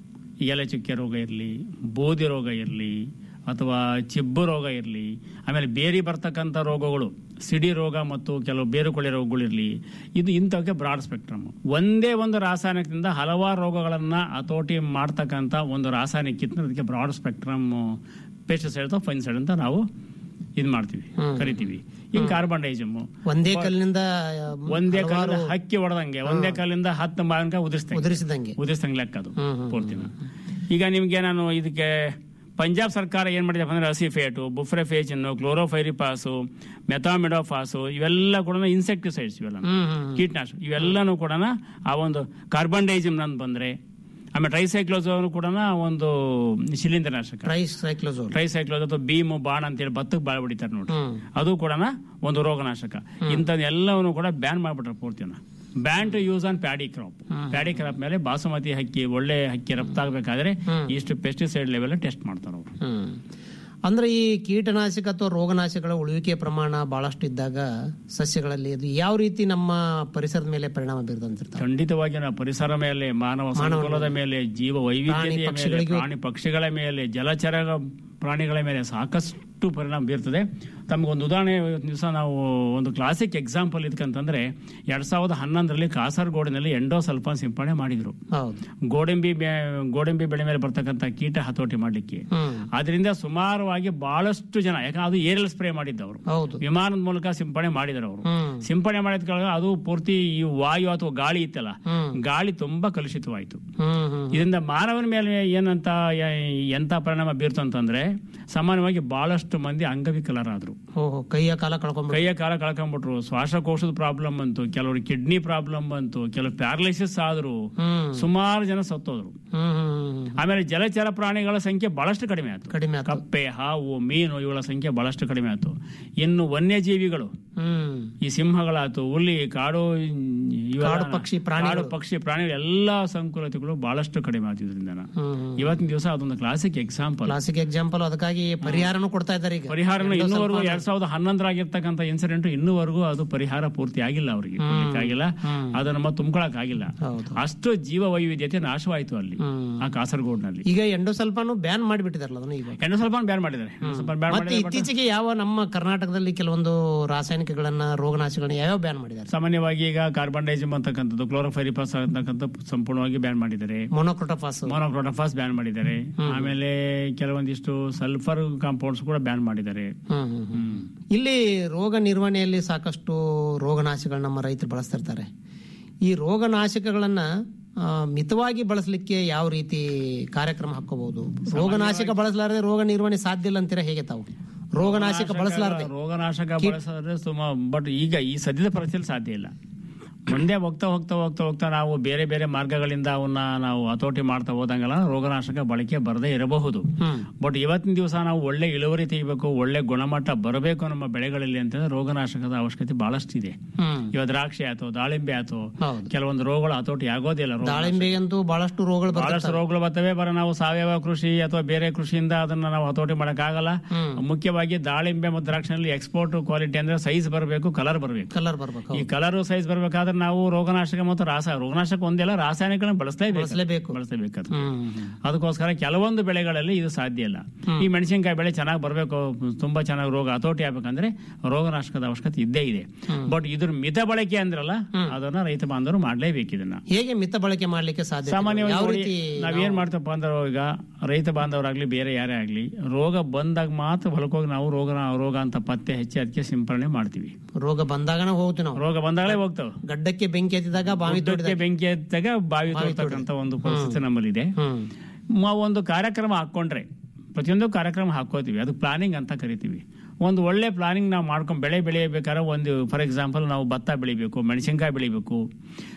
ಈ ಎಲೆ ಚುಕ್ಕೆ ರೋಗ ಇರಲಿ ಬೂದಿ ರೋಗ ಇರಲಿ ಅಥವಾ ಚಿಬ್ಬು ರೋಗ ಇರಲಿ ಆಮೇಲೆ ಬೇರೆ ಬರ್ತಕ್ಕಂಥ ರೋಗಗಳು ಸಿಡಿ ರೋಗ ಮತ್ತು ಕೆಲವು ಬೇರುಕೊಳೆ ರೋಗಗಳಿರಲಿ ಇದು ಇಂಥವಕ್ಕೆ ಬ್ರಾಡ್ ಸ್ಪೆಕ್ಟ್ರಮ್ ಒಂದೇ ಒಂದು ರಾಸಾಯನಿಕದಿಂದ ಹಲವಾರು ರೋಗಗಳನ್ನು ಹತೋಟಿ ಮಾಡ್ತಕ್ಕಂಥ ಒಂದು ರಾಸಾಯನಿಕ ಇತ್ತು ಅದಕ್ಕೆ ಬ್ರಾಡ್ ಸ್ಪೆಕ್ಟ್ರಮ್ ಪೆಸ್ಟಿಸೈಡ್ ಅಥವಾ ಫೈನ್ಸೈಡ್ ಅಂತ ನಾವು ಇದು ಮಾಡ್ತೀವಿ ಕರಿತೀವಿ ಈಗ ಕಾರ್ಬನ್ ಡೈಜಮ್ ಒಂದೇ ಕಲ್ಲಿನಿಂದ ಒಂದೇ ಹಲವಾರು ಕಾಲಿಂದ ಹಕ್ಕಿ ಹೊಡೆದಂಗೆ ಒಂದೇ ಕಾಲಿಂದ ಹತ್ತು ಮಾವಿನಕಾಯಿ ಉದುರಿಸ್ತಂಗೆ ಉದುರಿಸಿದಂಗೆ ಉದಿಸ್ತಂಗೆ ಲೆಕ್ಕ ಅದು ಪೂರ್ತಿನ ಈಗ ನಿಮ್ಗೆ ನಾನು ಇದಕ್ಕೆ ಪಂಜಾಬ್ ಸರ್ಕಾರ ಏನ್ ಮಾಡಿದೆ ಅಂದ್ರೆ ಅಸಿಫೇಟು ಬುಫ್ರೆಫೇಜನ್ನು ಕ್ಲೋರೋಫೈರಿಪಾಸು ಮೆಥಾಮಿಡೋಫಾಸು ಇವೆಲ್ಲ ಕೂಡ ಇನ್ಸೆಕ್ಟಿಸೈಡ್ಸ್ ಇವೆಲ್ಲ ಕೀಟನಾಶಕ ಇವೆಲ್ಲನೂ ಕೂಡ ಆ ಒಂದು ಕಾರ್ಬನ್ ಡೈಜಿಮ್ ನಂದು ಬಂದ್ರೆ ಆಮೇಲೆ ಟ್ರೈಸೈಕ್ಲೋಸೋನು ಕೂಡ ಒಂದು ಶಿಲೀಂಧ್ರನಾಶಕ ಟ್ರೈಸೈಕ್ಲೋಸೋಲ್ ಟ್ರೈಸೈಕ್ಲೋಸ್ ಅಥವಾ ಬೀಮು ಬಾಣ ಅಂತೇಳಿ ಭತ್ತಕ್ಕೆ ಬಾಳ ಹೊಡಿತಾರೆ ನೋಡಿ ಅದು ಕೂಡ ಒಂದು ರೋಗನಾಶಕ ಇಂಥದ್ದೆಲ್ಲವನ್ನು ಕೂಡ ಬ್ಯಾನ್ ಮಾಡ್ಬಿಟ್ರೆ ಪೂರ್ತಿನ ban to use on paddy crop paddy crop ಮೇಲೆ ಬಾಸುಮತಿ ಹಕ್ಕಿ ಒಳ್ಳೆ ಹಕ್ಕಿ ರಫ್ತಾಗಬೇಕಾದ್ರೆ ಇಷ್ಟು ಪೆಸ್ಟಿಸೈಡ್ ಲೆವೆಲ್ ಟೆಸ್ಟ್ ಮಾಡ್ತಾರೆ ಅವರು ಹ್ಮ್. ಅಂದ್ರೆ ಈ ಕೀಟನಾಶಕ ಅಥವಾ ರೋಗನಾಶಕಗಳ ಉಳುವಿಕೆ ಪ್ರಮಾಣ ಬಹಳಷ್ಟು ಇದ್ದಾಗ ಸಸ್ಯಗಳಲ್ಲಿ ಅದು ಯಾವ ರೀತಿ ನಮ್ಮ ಪರಿಸರದ ಮೇಲೆ ಪರಿಣಾಮ ಬೀರುತ್ತಂತಿರ್ತಾರೆ ಖಂಡಿತವಾಗಿ ನಾವು ಪರಿಸರ ಮೇಲೆ ಮಾನವ ಸಂಕುಲದ ಮೇಲೆ ಜೀವ ವೈವಿಧ್ಯತೆಯ ಮೇಲೆ ಪಕ್ಷಿಗಳಿಗೂ- ಪ್ರಾಣಿ ಪಕ್ಷಿಗಳ ಮೇಲೆ ಜಲಚರ ಪ್ರಾಣಿಗಳ ಮೇಲೆ ಸಾಕಷ್ಟು ಪರಿಣಾಮ ಬೀರ್ತದೆ ತಮಗೊಂದು ಉದಾಹರಣೆ ಇವತ್ತಿನ ದಿವಸ ನಾವು ಒಂದು ಕ್ಲಾಸಿಕ್ ಎಕ್ಸಾಂಪಲ್ ಇದಕ್ಕಂತಂದ್ರೆ ಎರಡ್ ಸಾವಿರದ ಹನ್ನೊಂದರಲ್ಲಿ ಕಾಸರಗೋಡಿನಲ್ಲಿ ಎಂಡೋಸಲ್ಫಾನ್ ಸಿಂಪಡಣೆ ಮಾಡಿದ್ರು ಹೌದು ಗೋಡಂಬಿ ಬೆ- ಗೋಡಂಬಿ ಬೆಳೆ ಮೇಲೆ ಬರ್ತಕ್ಕಂಥ ಕೀಟ ಹತೋಟಿ ಮಾಡ್ಲಿಕ್ಕೆ ಅದರಿಂದ ಸುಮಾರವಾಗಿ ಬಹಳಷ್ಟು ಜನ ಯಾಕಂದ್ರೆ ಅದು ಏರಲ್ ಸ್ಪ್ರೇ ಮಾಡಿದ್ದವರು ಹೌದು ವಿಮಾನದ ಮೂಲಕ ಸಿಂಪಡಣೆ ಮಾಡಿದ್ರು ಅವರು ಸಿಂಪಡಣೆ ಮಾಡಿದ ಕಾರಣ ಅದು ಪೂರ್ತಿ ಈ ವಾಯು ಅಥವಾ ಗಾಳಿ ಇತ್ತಲ್ಲ ಗಾಳಿ ತುಂಬಾ ಕಲುಷಿತವಾಯಿತು ಹ್ಮ್ ಹ್ಮ್ ಇದರಿಂದ ಮಾನವನ ಮೇಲೆ ಏನಂತ ಯ- ಎಂತ ಪರಿಣಾಮ ಬೀರ್ತು ಅಂತಂದ್ರೆ ಸಾಮಾನ್ಯವಾಗಿ ಬಹಳಷ್ಟು ಮಂದಿ ಅಂಗವಿಕಲರಾದ್ರು ಓಹೋ ಕೈಯ ಕಾಲ ಕಳ್ಕೊಂಡ್ಬಿಟ್ಟು ಕೈಯ ಕಾಲ ಕಳ್ಕೊಂಡ್ಬಿಟ್ರು ಶ್ವಾಸಕೋಶದ ಪ್ರಾಬ್ಲಮ್ ಬಂತು ಕೆಲವರು ಕಿಡ್ನಿ ಪ್ರಾಬ್ಲಮ್ ಬಂತು ಕೆಲವು ಪ್ಯಾರಲೈಸಿಸ್ ಆದ್ರು ಹ್ಮ್ ಸುಮಾರು ಜನ ಸತ್ತೋದ್ರು ಹ್ಮ್ ಹ್ಮ್ ಆಮೇಲೆ ಜಲಚರ ಪ್ರಾಣಿಗಳ ಸಂಖ್ಯೆ ಬಹಳಷ್ಟು ಕಡಿಮೆ ಆಯ್ತು ಕಡಿಮೆ ಆಯ್ತು ಕಪ್ಪೆ ಹಾವು ಮೀನು ಇವುಗಳ ಸಂಖ್ಯೆ ಬಹಳಷ್ಟು ಕಡಿಮೆ ಆಯ್ತು ಇನ್ನು ವನ್ಯಜೀವಿಗಳು ಹ್ಮ್ ಈ ಸಿಂಹಗಳಾಯ್ತು ಹುಲಿ ಕಾಡು ಇವೆಲ್ಲ- ಕಾಡು ಪಕ್ಷಿ, ಪ್ರಾಣಿಗಳು. ಕಾಡು ಪಕ್ಷಿ ಪ್ರಾಣಿಗಳು ಎಲ್ಲಾ ಸಂಕುಲತೆಗಳು ಬಹಳಷ್ಟು ಕಡಿಮೆ ಆಯ್ತು ಇದರಿಂದ ಹ್ಮ್ ಇವತ್ತಿನ ದಿವಸ ಅದೊಂದು ಕ್ಲಾಸಿಕ್ ಎಕ್ಸಾಂಪಲ್ ಕ್ಲಾಸಿಕ್ ಎಕ್ಸಾಂಪಲ್ ಅದಕ್ಕಾಗಿ ಪರಿಹಾರನೂ ಕೊಡ್ತಾ ಇದ್ದಾರೆ ಈಗ ಪರಿಹಾರನ ಎಂಡೋ ಇನ್ನೂವರೆಗೂ ಸ್ವಲ್ಪ ಎರಡ್ ಸಾವಿರದ ಹನ್ನೊಂದರಾಗಿರ್ತಕ್ಕಂಥ ಇನ್ಸಿಡೆಂಟ್ ಇನ್ನೂವರೆಗೂ ಅದು ಪರಿಹಾರ ಪೂರ್ತಿ ಆಗಿಲ್ಲ ಅವರಿಗೆ ಆಗಿಲ್ಲ ಅದನ್ನ ಮತ್ತೆ ತುಂಬ್ಕೊಳಕ್ ಆಗಿಲ್ಲ ಹೌದು. ಅಷ್ಟು ಜೀವ ವೈವಿಧ್ಯತೆ ನಾಶವಾಯಿತು ಅಲ್ಲಿ ಆ ಕಾಸರಗೋಡ್ನಲ್ಲಿ ಈಗ ಎಂಡೋಸಲ್ಫಾನು ಬ್ಯಾನ್ ಮಾಡಿಬಿಟ್ಟಿದಾರಲ್ಲ ಅದನ್ನ ಈಗ ಎಂಡೋಸಲ್ಫಾನ್ ಬ್ಯಾನ್ ಮಾಡಿದ್ದಾರೆ ಎಂಡೋಸಲ್ಫಾನ್ ಬ್ಯಾನ್ ಮತ್ತೆ ಮಾಡಿದ್ದಾರೆ but ಇತ್ತೀಚೆಗೆ ಯಾವ ನಮ್ಮ ಕರ್ನಾಟಕದಲ್ಲಿ ಕೆಲವೊಂದು ರಾಸಾಯನಿಕಗಳನ್ನ ರೋಗನಾಶಗಳನ್ನ ಯಾವ್ಯಾವ ಬ್ಯಾನ್ ಮಾಡಿದ್ದಾರೆ ಸಾಮಾನ್ಯವಾಗಿ ಈಗ ಕಾರ್ಬನ್ ಡೈಜಿಮ್ ಅಂತಕ್ಕಂಥದ್ದು ಕ್ಲೋರೋಫೈರಿಪಾಸ್ ಅಂತಕ್ಕಂಥ ಸಂಪೂರ್ಣವಾಗಿ ಬ್ಯಾನ್ ಮಾಡಿದ್ದಾರೆ ಮೊನೋಕ್ರೋಟೋಫಾಸ್ ಮೊನೋಕ್ರೋಟೋಫಾಸ್ ಬ್ಯಾನ್ ಮಾಡಿದ್ದಾರೆ ಆಮೇಲೆ ಕೆಲವೊಂದಿಷ್ಟು ಸಲ್ಫರ್ ಕಾಂಪೌಂಡ್ಸ್ ಕೂಡ ಬ್ಯಾನ್ ಮಾಡಿದ್ದಾರೆ ಹ್ಮ್ ಹ್ಮ್ ಹ್ಮ್. ಇಲ್ಲಿ ರೋಗ ನಿರ್ವಹಣೆಯಲ್ಲಿ ಸಾಕಷ್ಟು ರೋಗನಾಶಕಗಳು ನಮ್ಮ ರೈತರು ಬಳಸ್ತಿರ್ತಾರೆ ಈ ರೋಗನಾಶಕಗಳನ್ನ ಆ, ಮಿತವಾಗಿ ಬಳಸಲಿಕ್ಕೆ ಯಾವ ರೀತಿ ಕಾರ್ಯಕ್ರಮ ಹಾಕೋಬಹುದು ರೋಗನಾಶಕ ಬಳಸಲಾರದೆ ರೋಗ ನಿರ್ವಹಣೆ ಸಾಧ್ಯ ಇಲ್ಲ ಅಂತೀರಾ ಹೇಗೆ ತಾವು ರೋಗನಾಶಕ ಬಳಸಲಾರದೆ ರೋಗನಾಶಕ ಬಳಸಿದ್ರೆ ಸುಮ ಬಟ್ ಈಗ ಈ ಸದ್ಯದ ಪರಿಸ್ಥಿತಿ ಸಾಧ್ಯ ಇಲ್ಲ ಮುಂದೆ ಹೋಗ್ತಾ ಹೋಗ್ತಾ ಹೋಗ್ತಾ ಹೋಗ್ತಾ ನಾವು ಬೇರೆ ಬೇರೆ ಮಾರ್ಗಗಳಿಂದ ಅವನ್ನ ನಾವು ಹತೋಟಿ ಮಾಡ್ತಾ ಹೋದಂಗೆಲ್ಲ ರೋಗನಾಶಕ ಬಳಕೆ ಬರದೇ ಇರಬಹುದು ಬಟ್ ಇವತ್ತಿನ ದಿವಸ ನಾವು ಒಳ್ಳೆ ಇಳುವರಿ ತೆಗಿಬೇಕು ಒಳ್ಳೆ ಗುಣಮಟ್ಟ ಬರಬೇಕು ನಮ್ಮ ಬೆಳೆಗಳಲ್ಲಿ ಅಂತಂದ್ರೆ ರೋಗನಾಶಕದ ಅವಶ್ಯಕತೆ ಬಹಳಷ್ಟು ಇದೆ ಹ್ಮ್ ಇವಾಗ ದ್ರಾಕ್ಷಿ ಆಯ್ತು ದಾಳಿಂಬೆ ಆಯ್ತು ಹೌದು ಕೆಲವೊಂದು ರೋಗಗಳು ಹತೋಟಿ ಆಗೋದಿಲ್ಲ ರೋಗ ದಾಳಿಂಬೆಗಂತೂ ಬಹಳಷ್ಟು ರೋಗಗಳು ಬಹಳಷ್ಟು ಬರ್ತವೆ ರೋಗಗಳು ಬರ್ತವೆ ಬರ ನಾವು ಸಾವಯವ ಕೃಷಿ ಅಥವಾ ಬೇರೆ ಕೃಷಿಯಿಂದ ಅದನ್ನ ನಾವು ಹತೋಟಿ ಆಗಲ್ಲ ಮುಖ್ಯವಾಗಿ ದಾಳಿಂಬೆ ಮತ್ತು ದ್ರಾಕ್ಷಿನಲ್ಲಿ ಎಕ್ಸ್ಪೋರ್ಟ್ ಕ್ವಾಲಿಟಿ ಅಂದ್ರೆ ಸೈಜ್ ಬರಬೇಕು ಕಲರ್ ಬರಬೇಕು ಕಲರ್ ಬರ್ಬೇಕು ಈ ಕಲರ್ ಸೈಜ್ ಬರ್ಬೇಕಾದ್ರೆ ನಾವು ರೋಗನಾಶಕ ಮತ್ತು ರಾಸ ರೋಗನಾಶಕ ಒಂದೆಲ್ಲ ರಾಸಾಯನಿಕಗಳನ್ನ ಬಳಸಲೇಬೇಕು ಬಳಸಲೇಬೇಕು ಬಳಸಲೇಬೇಕು ಅದು. ಹ್ಮ್ ಅದಕ್ಕೋಸ್ಕರ ಕೆಲವೊಂದು ಬೆಳೆಗಳಲ್ಲಿ ಇದು ಸಾಧ್ಯ ಇಲ್ಲ ಈ ಮೆಣಸಿನಕಾಯಿ ಬೆಳೆ ಚೆನ್ನಾಗಿ ಬರಬೇಕು ತುಂಬಾ ಚೆನ್ನಾಗಿ ರೋಗ ಹತೋಟಿ ಆಗ್ಬೇಕಂದ್ರೆ ರೋಗನಾಶಕದ ಅವಶ್ಯಕತೆ ಇದ್ದೇ ಇದೆ ಬಟ್ ಇದ್ರ ಮಿತ ಬಳಕೆ ಅಂದ್ರಲ್ಲ ಅದನ್ನ ರೈತ ಬಾಂಧವರು ಮಾಡ್ಲೇಬೇಕು ಇದನ್ನ ಹೇಗೆ ಮಿತ ಬಳಕೆ ಮಾಡ್ಲಿಕ್ಕೆ ಸಾಧ್ಯ ಸಾಮಾನ್ಯವಾಗಿ ಯಾವ ನೋಡಿ, ರೀತಿ ನಾವೇನ್ ಮಾಡ್ತಪ್ಪ ಅಂದ್ರೆ ಈಗ ರೈತ ಬಾಂಧವರಾಗ್ಲಿ ಬೇರೆ ಯಾರೇ ಆಗ್ಲಿ ರೋಗ ಬಂದಾಗ ಮಾತ್ರ ಹೊಲಕ್ಕೆ ಹೋಗಿ ನಾವು ರೋಗ ರೋಗ ಅಂತ ಪತ್ತೆ ಹಚ್ಚಿ ಅದಕ್ಕೆ ಸಿಂಪರಣೆ ಮಾಡ್ತೀವಿ ರೋಗ ಬಂದಾಗನ ಹೋಗ್ತೀವಿ ನಾವು ರೋಗ ಬಂದಾಗಲೇ ಹೋಗ್ತಾವ ಗಡ್ಡಕ್ಕೆ ಬೆಂಕಿ ಹತ್ತಿದಾಗ ಬಾವಿ ಉದ್ದಕ್ಕೆ ಬೆಂಕಿ ಎತ್ತಾಗ ಬಾವಿ ತೋರ್ತಕ್ಕಂತ ಒಂದು ಪರಿಸ್ಥಿತಿ ನಮ್ಮಲ್ಲಿದೆ ಹ್ಮ್ ಮ- ಒಂದು ಕಾರ್ಯಕ್ರಮ ಹಾಕೊಂಡ್ರೆ ಪ್ರತಿಯೊಂದು ಕಾರ್ಯಕ್ರಮ ಹಾಕೋತೀವಿ ಅದು ಪ್ಲಾನಿಂಗ್ ಅಂತ ಕರಿತೀವಿ ಒಂದು ಒಳ್ಳೆ ಪ್ಲಾನಿಂಗ್ ನಾವು ಮಾಡ್ಕೊಂಡು ಬೆಳೆ ಬೆಳೆಯಬೇಕಾದ್ರೆ ಒಂದು ಫಾರ್ ಎಕ್ಸಾಂಪಲ್ ನಾವು ಭತ್ತ ಬೆಳಿಬೇಕು ಮೆಣಸಿನಕಾಯಿ ಬೆಳಿಬೇಕು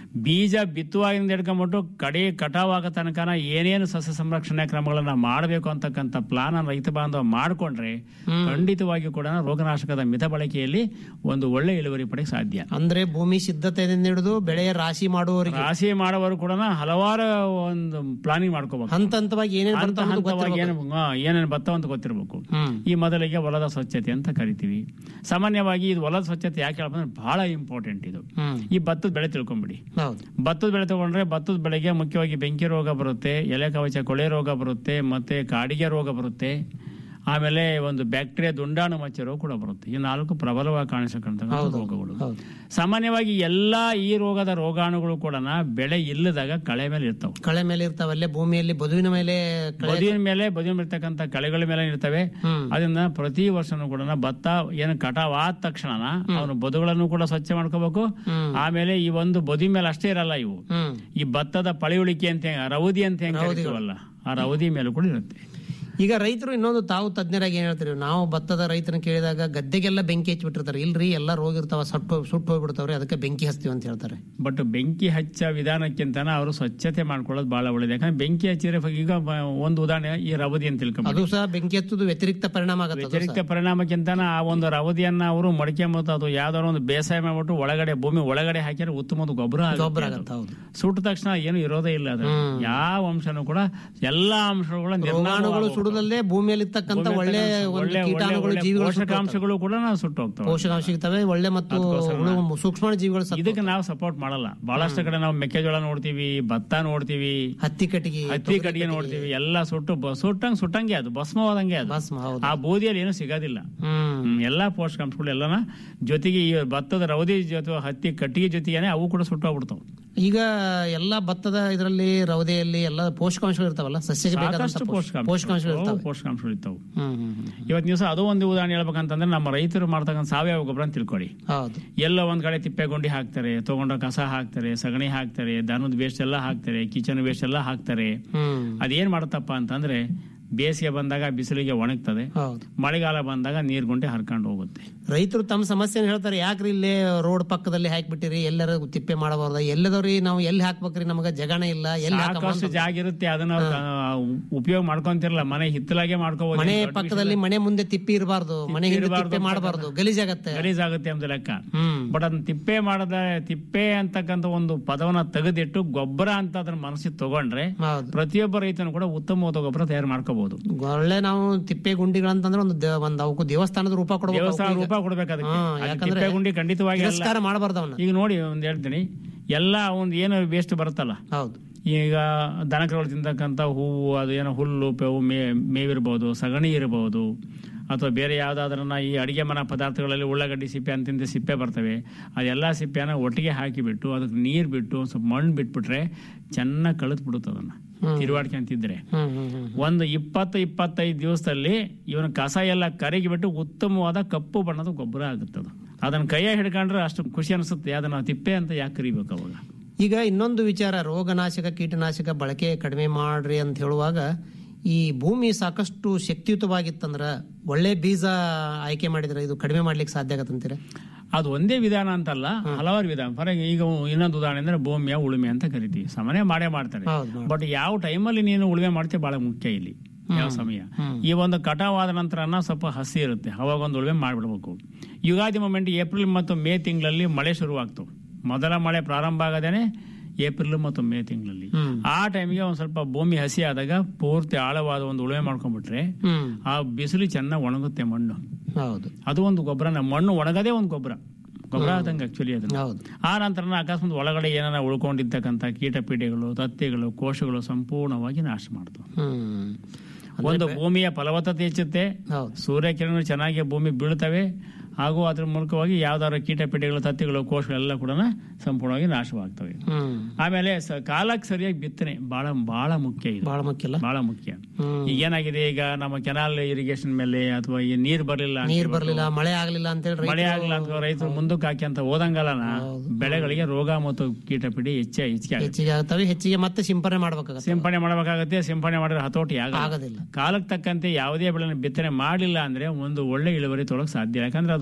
ಬೀಜ ಬಿತ್ತುವಾಗಿಂದ ಹಿಡ್ಕೊಂಬಿಟ್ಟು ಕಡೆ ಕಟಾವಾಗ ತನಕನ ಏನೇನು ಸಸ್ಯ ಸಂರಕ್ಷಣೆ ಕ್ರಮಗಳನ್ನ ಮಾಡಬೇಕು ಅಂತಕ್ಕಂಥ ಪ್ಲಾನ್ ರೈತ ಬಾಂಧವ ಮಾಡಿಕೊಂಡ್ರೆ ಖಂಡಿತವಾಗಿಯೂ ಕೂಡ ರೋಗನಾಶಕದ ಮಿತ ಬಳಕೆಯಲ್ಲಿ ಒಂದು ಒಳ್ಳೆ ಇಳುವರಿ ಪಡೆಯಕ್ಕೆ ಸಾಧ್ಯ ಅಂದ್ರೆ ಭೂಮಿ ಸಿದ್ಧತೆಯಿಂದ ಹಿಡಿದು ಬೆಳೆಯ ರಾಶಿ ಮಾಡುವವರಿಗೆ ರಾಶಿ ಮಾಡೋವರು ಕೂಡ ಹಲವಾರು ಒಂದು ಪ್ಲಾನಿಂಗ್ ಮಾಡ್ಕೋಬೇಕು ಹಂತ ಹಂತವಾಗಿ ಏನೇನು ಹಂತ ಬರ್ತಾವ ಅನ್ನೋದು ಹಂತವಾಗಿ ಏನು ಗೊತ್ತಿರ್ಬೇಕು. ಹಾ, ಏನೇನು ಬರ್ತಾವ ಅಂತ ಗೊತ್ತಿರಬೇಕು ಹ್ಮ್. ಈ ಮೊದಲಿಗೆ ಹೊಲದ ಸ್ವಚ್ಛತೆ ಅಂತ ಕರಿತೀವಿ ಸಾಮಾನ್ಯವಾಗಿ ಇದು ಹೊಲದ ಸ್ವಚ್ಛತೆ ಯಾಕೆ ಹೇಳಪ್ಪ ಅಂದ್ರೆ ಬಹಳ ಇಂಪಾರ್ಟೆಂಟ್ ಇದು ಹ್ಮ್. ಈ ಭತ್ತದ ಬೆಳೆ ತಿಳ್ಕೊಂಬಿಡಿ ಹೌದು ಭತ್ತದ ಬೆಳೆ ತಗೊಂಡ್ರೆ ಭತ್ತದ ಬೆಳೆಗೆ ಮುಖ್ಯವಾಗಿ ಬೆಂಕಿ ರೋಗ ಬರುತ್ತೆ ಎಲೆ ಕವಚ ಕೊಳೆ ರೋಗ ಬರುತ್ತೆ ಮತ್ತೆ ಕಾಡಿಗೆ ರೋಗ ಬರುತ್ತೆ ಆಮೇಲೆ ಒಂದು ಬ್ಯಾಕ್ಟೀರಿಯಾ ದುಂಡಾಣು ಮಚ್ಚ ರೋಗ ಕೂಡ ಬರುತ್ತೆ ಈ ನಾಲ್ಕು ಪ್ರಬಲವಾಗಿ ಕಾಣಿಸತಕ್ಕಂಥ ಹೌದು. ರೋಗಗಳು ಹೌದು. ಸಾಮಾನ್ಯವಾಗಿ ಎಲ್ಲಾ ಈ ರೋಗದ ರೋಗಾಣುಗಳು ಕೂಡ ಬೆಳೆ ಇಲ್ಲದಾಗ ಕಳೆ ಮೇಲೆ ಇರ್ತಾವೆ ಕಳೆ ಮೇಲೆ ಇರ್ತಾವಲ್ಲೇ ಭೂಮಿಯಲ್ಲಿ ಬದುವಿನ ಮೇಲೆ ಕಳೆ ಬದಿಯ ಮೇಲೆ ಬದಿಯ ಮೇಲೆ ಇರ್ತಕ್ಕಂಥ ಕಳೆಗಳ ಮೇಲೆ ಇರ್ತವೆ ಹ್ಮ್. ಅದನ್ನ ಪ್ರತಿ ವರ್ಷನೂ ಕೂಡ ಭತ್ತ ಏನು ಕಟಾವ್ ಆದ ತಕ್ಷಣ ಅವನು ಬದುಗಳನ್ನು ಕೂಡ ಸ್ವಚ್ಛ ಮಾಡ್ಕೋಬೇಕು ಹ್ಮ್. ಆಮೇಲೆ ಈ ಒಂದು ಬದಿ ಮೇಲೆ ಅಷ್ಟೇ ಇರಲ್ಲ ಇವು ಹ್ಮ್ ಈ ಭತ್ತದ ಪಳಿಯುಳಿಕೆ ಅಂತ ಹೆಂಗ್- ರವದಿ ಅಂತ ಹೆಂಗ್ ರವದಿಗಳು. ಕರಿತೀವಲ್ಲ ಆ ರವದಿ ಮೇಲೂ ಕೂಡ ಇರುತ್ತೆ ಈಗ ರೈತರು ಇನ್ನೊಂದು ತಾವು ತಜ್ಞರಾಗಿ ಏನ್ ಹೇಳ್ತೀರಿ ನಾವು ಭತ್ತದ ರೈತನ ಕೇಳಿದಾಗ ಗದ್ದೆಗೆಲ್ಲ ಬೆಂಕಿ ಹಚ್ಚಿಬಿಟ್ಟಿರ್ತಾರೆ ಇಲ್ರಿ ಎಲ್ಲ ರೋಗ ಇರ್ತಾವ ಸಟ್ಟು ಸುಟ್ಟು ಹೋಗ್ಬಿಡ್ತಾವ್ರಿ ಅದಕ್ಕೆ ಬೆಂಕಿ ಹಚ್ತೀವಿ ಅಂತ ಹೇಳ್ತಾರೆ ಬಟ್ ಬೆಂಕಿ ಹಚ್ಚ ವಿಧಾನಕ್ಕಿಂತ ಅವರು ಸ್ವಚ್ಛತೆ ಮಾಡ್ಕೊಳ್ಳೋದು ಬಹಳ ಒಳ್ಳೇದು ಯಾಕಂದ್ರೆ ಬೆಂಕಿ ಹಚ್ಚಿದ್ರೆ ಈಗ ಬ- ಒಂದು ಉದಾಹರಣೆ ಈ ರವದಿ ಅಂತ ತಿಳ್ಕೊಂಬೋದು ಅದು ಸಹ ಬೆಂಕಿ ಹಚ್ಚೋದು ವ್ಯತಿರಿಕ್ತ ಪರಿಣಾಮ ಆಗುತ್ತೆ ಅದು ವ್ಯತಿರಿಕ್ತ ಸಹ. ಪರಿಣಾಮಕ್ಕಿಂತ ಆ ಒಂದು ರವದಿಯನ್ನ ಅವರು ಮಡಿಕೆಂಬತ್ತು ಅದು ಯಾವ್ದಾದ್ರು ಒಂದು ಬೇಸಾಯ ಮಾಡ್ಬಿಟ್ಟು ಒಳಗಡೆ ಭೂಮಿ ಒಳಗಡೆ ಹಾಕಿದ್ರೆ ಉತ್ತಮವಾದ ಗೊಬ್ಬರ ಆಗುತ್ತೆ ಗೊಬ್ಬರ ಅದು. ಆಗುತ್ತೆ ಹೌದು ಸುಟ್ಟ ತಕ್ಷಣ ಏನು ಇರೋದೇ ಇಲ್ಲ ಅದು ಯಾವ ಅಂಶನೂ ಕೂಡ ಎಲ್ಲಾ ಅಂಶಗಳು ರೋಗಾಣುಗಳು ಸುಡುದಲ್ಲೇ ಭೂಮಿಯಲ್ಲಿ ಇರ್ತಕ್ಕಂಥ ಒಳ್ಳೆ ಒಂದು ಕೀಟಾಣುಗಳು ಜೀವಿಗಳು ಸುಟ್ಟು ಹೋಗ್ತವೆ. ಪೋಷಕಾಂಶಗಳು ಕೂಡ ನಾವು ಸುಟ್ಟು ಹೋಗ್ತವೆ ಪೋಷಕಾಂಶ ಸಿಗ್ತವೆ ಒಳ್ಳೆ ಮತ್ತು ಹುಳು ಸೂಕ್ಷ್ಮ ಜೀವಿಗಳು ಸತ್ತು ಇದಕ್ಕೆ ನಾವು ಸಪೋರ್ಟ್ ಮಾಡಲ್ಲ ಬಹಳಷ್ಟು ಕಡೆ ನಾವು ಮೆಕ್ಕೆಜೋಳ ನೋಡ್ತೀವಿ ಭತ್ತ ನೋಡ್ತೀವಿ ಹತ್ತಿ ಕಟ್ಟಿಗೆ ಹತ್ತಿ ಕಟ್ಟಿಗೆ ನೋಡ್ತೀವಿ ಎಲ್ಲ ಸುಟ್ಟು ಬ- ಸುಟ್ಟಂಗ್ ಸುಟ್ಟಂಗೆ ಅದು ಭಸ್ಮವಾದಂಗೆ ಅದು ಭಸ್ಮ ಹೌದು ಆ ಬೂದಿಯಲ್ಲಿ ಏನು ಸಿಗೋದಿಲ್ಲ ಹ್ಮ್ ಹ್ಮ್, ಎಲ್ಲಾ ಪೋಷಕಾಂಶಗಳು ಎಲ್ಲನ ಜೊತೆಗೆ ಈ ಭತ್ತದ ರವದಿ ಜೊತೆ ಹತ್ತಿ ಕಟ್ಟಿಗೆ ಜೊತೆಗೇನೆ ಅವು ಕೂಡ ಸುಟ್ಟೋಗ್ಬಿಡ್ತಾವ ಈಗ ಎಲ್ಲ ಭತ್ತದ ಇದರಲ್ಲಿ ರವದೆಯಲ್ಲಿ ಎಲ್ಲ ಪೋಷಕಾಂಶಗಳು ಇರ್ತಾವಲ್ಲ ಸಸ್ಯಕ್ಕೆ ಬೇಕಾದಂತ ಸಾಕಷ್ಟು ಪೋಷಕಾಂಶ ಪೋಷಕಾಂಶಗಳು ಇರ್ತಾವೆ ಪೋಷಕಾಂಶಗಳು ಇರ್ತಾವೆ ಹ್ಮ್ ಹ್ಮ್ ಹ್ಮ್. ಇವತ್ತಿನ ದಿವಸ ಅದು ಒಂದು ಉದಾಹರಣೆ ಹೇಳ್ಬೇಕಂತಂದ್ರೆ ನಮ್ಮ ರೈತರು ಮಾಡ್ತಕ್ಕಂಥ ಸಾವಯವ ಗೊಬ್ಬರ ಅಂತ ತಿಳ್ಕೊಳ್ಳಿ ಹೌದು ಎಲ್ಲ ಒಂದ್ ಕಡೆ ತಿಪ್ಪೆ ಗುಂಡಿ ಹಾಕ್ತಾರೆ ತಗೊಂಡ ಕಸ ಹಾಕ್ತಾರೆ ಸಗಣಿ ಹಾಕ್ತಾರೆ ದನದ ವೇಸ್ಟ್ ಎಲ್ಲ ಹಾಕ್ತಾರೆ ಕಿಚನ್ ವೇಸ್ಟ್ ಎಲ್ಲ ಹಾಕ್ತಾರೆ ಹ್ಮ್ ಅದೇನ್ ಮಾಡುತ್ತಪ್ಪ ಅಂತಂದ್ರೆ ಬೇಸಿಗೆ ಬಂದಾಗ ಬಿಸಿಲಿಗೆ ಒಣಗ್ತದೆ ಹೌದು ಮಳೆಗಾಲ ಬಂದಾಗ ನೀರ್ ಗುಂಟೆ ಹರ್ಕೊಂಡು ಹೋಗುತ್ತೆ ರೈತರು ತಮ್ಮ ಸಮಸ್ಯೆ ಹೇಳ್ತಾರೆ ಯಾಕ್ರಿ ಇಲ್ಲೇ ರೋಡ್ ಪಕ್ಕದಲ್ಲಿ ಹಾಕ್ಬಿಟ್ಟಿರಿ ಎಲ್ಲರ ತಿಪ್ಪೆ ಮಾಡಬಾರ್ದ ಎಲ್ಲದವ್ರಿ ನಾವು ಎಲ್ಲಿ ಹಾಕ್ಬೇಕ್ರಿ ನಮಗ ಜಗಣ ಇಲ್ಲ ಎಲ್ಲಿ ಹಾಕಮ್ಮ ಸಾಕಷ್ಟು ಅಂತ. ಜಾಗ ಇರುತ್ತೆ ಅದನ್ನ ಅವ್ರು, ಆ, ಉಪಯೋಗ ಮಾಡ್ಕೊಂತಿರಲ್ಲ ಮನೆ ಹಿತ್ತಲಾಗೆ ಮಾಡ್ಕೋಬಹುದು ಮನೆ ಪಕ್ಕದಲ್ಲಿ ಮನೆ ಮುಂದೆ ತಿಪ್ಪಿ ಇರಬಾರ್ದು ಮನೆ ಹಿಂದೆ ಇರ್ಬಾರ್ದು ತಿಪ್ಪೆ ಮಾಡಬಾರ್ದು ಗಲೀಜಾಗತ್ತೆ ಗಲೀಜಾಗುತ್ತೆ ಅಂತ ಲೆಕ್ಕ ಹ್ಮ್ ಬಟ್ ಅದನ್ನ ತಿಪ್ಪೆ ಮಾಡದ ತಿಪ್ಪೆ ಅಂತಕ್ಕಂಥ ಒಂದು ಪದವನ್ನ ತೆಗೆದಿಟ್ಟು ಗೊಬ್ಬರ ಅಂತ ಅದನ್ನ ಮನಸ್ಸಿಗೆ ತಗೊಂಡ್ರೆ ಹೌದು ಪ್ರತಿಯೊಬ್ಬ ರೈತನು ಕೂಡ ಉತ್ತಮವಾದ ಗೊಬ್ಬರ ತಯಾರು ಮಾಡ್ಕೋಬಹುದು ಒಳ್ಳೆ ನಾವು ತಿಪ್ಪೆ ಗುಂಡಿಗಳಂತಂದ್ರೆ ಒಂದು ದೇ- ಒಂದು ಅವಕ್ಕೂ ದೇವಸ್ಥಾನದ ರೂಪ ಕೊಡಬೇಕು ದೇವಸ್ಥಾನ ಅವಕ್ಕೂ ಈಗ. ರೂಪ ಕೊಡ್ಬೇಕು ಅದಕ್ಕೆ ಹಾ, ಅದು ಯಾಕಂದ್ರೆ ತಿಪ್ಪೆ ಗುಂಡಿ ಖಂಡಿತವಾಗಿ ಅಲ್ಲ. ತಿರಸ್ಕಾರ ಮಾಡಬಾರ್ದು ಅವನ್ನ ಈಗ ನೋಡಿ ಒಂದ್ ಹೇಳ್ತೀನಿ ಎಲ್ಲ ಒಂದ್ ಏನು ವೇಸ್ಟ್ ಬರುತ್ತಲ್ಲ ಹೌದು ಈಗ ದನಕರುಗಳು ತಿಂತಕ್ಕಂಥ ಹೂವು ಅದು ಏನೋ ಹುಲ್ಲು ಪೆವು ಮೇ ಮೇವಿರ್ಬೋದು ಸಗಣಿ ಇರಬಹುದು ಅಥವಾ ಬೇರೆ ಯಾವ್ದಾದ್ರನ್ನ ಈ ಅಡಿಗೆ ಮನ ಪದಾರ್ಥಗಳಲ್ಲಿ ಉಳ್ಳಾಗಡ್ಡಿ ಸಿಪ್ಪೆ ಅಂತಿಂತ ಸಿಪ್ಪೆ ಬರ್ತವೆ ಅದೆಲ್ಲ ಸಿಪ್ಪೆನ ಒಟ್ಟಿಗೆ ಹಾಕಿಬಿಟ್ಟು ಅದಕ್ಕೆ ನೀರು ಬಿಟ್ಟು ಒಂದ್ ಸ್ವಲ್ಪ ಮಣ್ಣು ಬಿಟ್ಬಿಟ್ರೆ ಚೆನ್ನಾಗಿ ಕಳೆದು ಬಿಡುತ್ತೆ ಅದನ್ನ ತಿರುವಾಡ್ಕೊಂತಿದ್ರೆ ಹ್ಮ್ ಹ್ಮ್ ಹ್ಮ್ ಒಂದು ಇಪ್ಪತ್ತು ಇಪ್ಪತ್ತೈದು ದಿವಸದಲ್ಲಿ ಇವನ ಕಸ ಎಲ್ಲ ಕರಗಿ ಬಿಟ್ಟು ಉತ್ತಮವಾದ ಕಪ್ಪು ಬಣ್ಣದ ಗೊಬ್ಬರ ಆಗುತ್ತೆ ಅದು ಅದನ್ನ ಕೈಯ ಹಿಡ್ಕೊಂಡ್ರೆ ಅಷ್ಟು ಖುಷಿ ಅನಿಸುತ್ತೆ ಅದನ್ನ ತಿಪ್ಪೆ ಅಂತ ಯಾಕೆ ಕರಿಬೇಕು ಅವಾಗ ಈಗ ಇನ್ನೊಂದು ವಿಚಾರ ರೋಗನಾಶಕ ಕೀಟನಾಶಕ ಬಳಕೆ ಕಡಿಮೆ ಮಾಡ್ರಿ ಅಂತ ಹೇಳುವಾಗ ಈ ಭೂಮಿ ಸಾಕಷ್ಟು ಶಕ್ತಿಯುತವಾಗಿತ್ತಂದ್ರ ಒಳ್ಳೆ ಬೀಜ ಆಯ್ಕೆ ಮಾಡಿದ್ರೆ ಇದು ಕಡಿಮೆ ಮಾಡ್ಲಿಕ್ಕೆ ಸಾಧ್ಯ ಆಗತ್ತಂತೀರ ಅದು ಒಂದೇ ವಿಧಾನ ಅಂತಲ್ಲ ಹಲವಾರು ವಿಧಾನ ಫಾರ್ ಈಗ ಇನ್ನೊಂದು ಉದಾಹರಣೆ ಅಂದ್ರೆ ಭೂಮಿಯ ಉಳುಮೆ ಅಂತ ಕರಿತೀವಿ ಸಾಮಾನ್ಯ ಮಾಡೇ ಮಾಡ್ತಾರೆ ಹೌದು, ಹೌದು. ಬಟ್ ಯಾವ ಟೈಮಲ್ಲಿ ನೀನು ಉಳುಮೆ ಮಾಡ್ತೀವಿ ಬಹಳ ಮುಖ್ಯ ಇಲ್ಲಿ ಯಾವ ಸಮಯ ಈ ಒಂದು ಕಟಾವಾದ ನಂತರನ ಸ್ವಲ್ಪ ಹಸಿ ಇರುತ್ತೆ ಅವಾಗ ಒಂದು ಉಳುಮೆ ಮಾಡ್ಬಿಡ್ಬೇಕು ಯುಗಾದಿ ಮೊಮೆಂಟ್ ಏಪ್ರಿಲ್ ಮತ್ತು ಮೇ ತಿಂಗಳಲ್ಲಿ ಮಳೆ ಶುರುವಾಗ್ತವೆ ಮೊದಲ ಮಳೆ ಪ್ರಾರಂಭ ಆಗದೇನೆ ಏಪ್ರಿಲ್ ಮತ್ತು ಮೇ ತಿಂಗಳಲ್ಲಿ ಹ್ಮ್. ಆ ಟೈಮಿಗೆ ಒಂದ್ ಸ್ವಲ್ಪ ಭೂಮಿ ಹಸಿ ಆದಾಗ ಪೂರ್ತಿ ಆಳವಾದ ಒಂದು ಉಳುಮೆ ಮಾಡ್ಕೊಂಡ್ಬಿಟ್ರೆ ಹ್ಮ್ ಆ ಬಿಸಿಲು ಚೆನ್ನಾಗಿ ಒಣಗುತ್ತೆ ಮಣ್ಣು ಹೌದು ಅದು ಒಂದು ಗೊಬ್ಬರನ ಮಣ್ಣು ಒಣಗದೇ ಒಂದು ಗೊಬ್ಬರ ಗೊಬ್ಬರ ಆದಂಗೆ ಆಕ್ಚುಲಿ ಅದು ಹೌದು ಆ ನಂತರ ಅಕಸ್ಮಾತ್ ಒಳಗಡೆ ಏನಾರ ಉಳ್ಕೊಂಡಿರ್ತಕ್ಕಂಥ ಕೀಟಪೀಡೆಗಳು ತತ್ತೆಗಳು ಕೋಶಗಳು ಸಂಪೂರ್ಣವಾಗಿ ನಾಶ ಮಾಡ್ತವೆ ಹ್ಮ್ ಒಂದು ಭೂಮಿಯ ಫಲವತ್ತತೆ ಹೆಚ್ಚುತ್ತೆ ಹೌದು ಸೂರ್ಯಕಿರಣ ಚೆನ್ನಾಗಿ ಭೂಮಿ ಬೀಳ್ತವೆ ಹಾಗೂ ಅದ್ರ ಮೂಲಕವಾಗಿ ಯಾವ್ದಾದ್ರು ಕೀಟಪೀಡೆಗಳು ತತ್ತೆಗಳು ಕೋಶಗಳೆಲ್ಲ ಕೂಡ ಸಂಪೂರ್ಣವಾಗಿ ನಾಶವಾಗ್ತವೆ ಹ್ಮ್ ಆಮೇಲೆ ಸ- ಕಾಲಕ್ಕೆ ಸರಿಯಾಗಿ ಬಿತ್ತನೆ ಬಹಳ ಬಹಳ ಮುಖ್ಯ ಇದು ಬಹಳ ಮುಖ್ಯ ಅಲ್ಲ ಬಹಳ ಮುಖ್ಯ ಹ್ಮ್ ಈಗ ಏನಾಗಿದೆ ಈಗ ನಮ್ಮ ಕೆನಾಲ್ ಇರಿಗೇಷನ್ ಮೇಲೆ ಅಥವಾ ಈ ನೀರ್ ಬರಲಿಲ್ಲ ನೀರ್ ಬರ್ಲಿಲ್ಲ ಮಳೆ ಆಗ್ಲಿಲ್ಲ ಅಂತ ಹೇಳಿ ಮಳೆ ಆಗಲ್ಲ ಅಥವಾ ರೈತರು ಮುಂದಕ್ಕೆ ಹಾಕಿ ಅಂತ ಹೋದಂಗಲ್ಲನ ಬೆಳೆಗಳಿಗೆ ರೋಗ ಮತ್ತು ಕೀಟಪೀಡೆ ಹೆಚ್ಚೆ ಹೆಚ್ಚಿಗೆ ಆಗುತ್ತೆ. ಹೆಚ್ಚಿಗೆ ಆಗ್ತವೆ ಹೆಚ್ಚಿಗೆ ಮತ್ತೆ ಸಿಂಪರಣೆ ಮಾಡ್ಬೇಕಾಗತ್ತೆ ಸಿಂಪಡಣೆ ಮಾಡಬೇಕಾಗತ್ತೆ ಸಿಂಪಡಣೆ ಮಾಡಿದ್ರೆ ಹತೋಟಿ ಆಗಲ್ಲ ಆಗೋದಿಲ್ಲ ಕಾಲಕ್ಕೆ ತಕ್ಕಂತೆ ಯಾವುದೇ ಬೆಳೆನ ಬಿತ್ತನೆ ಮಾಡಲಿಲ್ಲ ಅಂದ್ರೆ ಒಂದು ಒಳ್ಳೆ ಇಳುವರಿ ತೊಳಕ್ ಸಾಧ್ಯ ಇಲ್ಲ. ಯಾಕಂದ್ರೆ ಅದು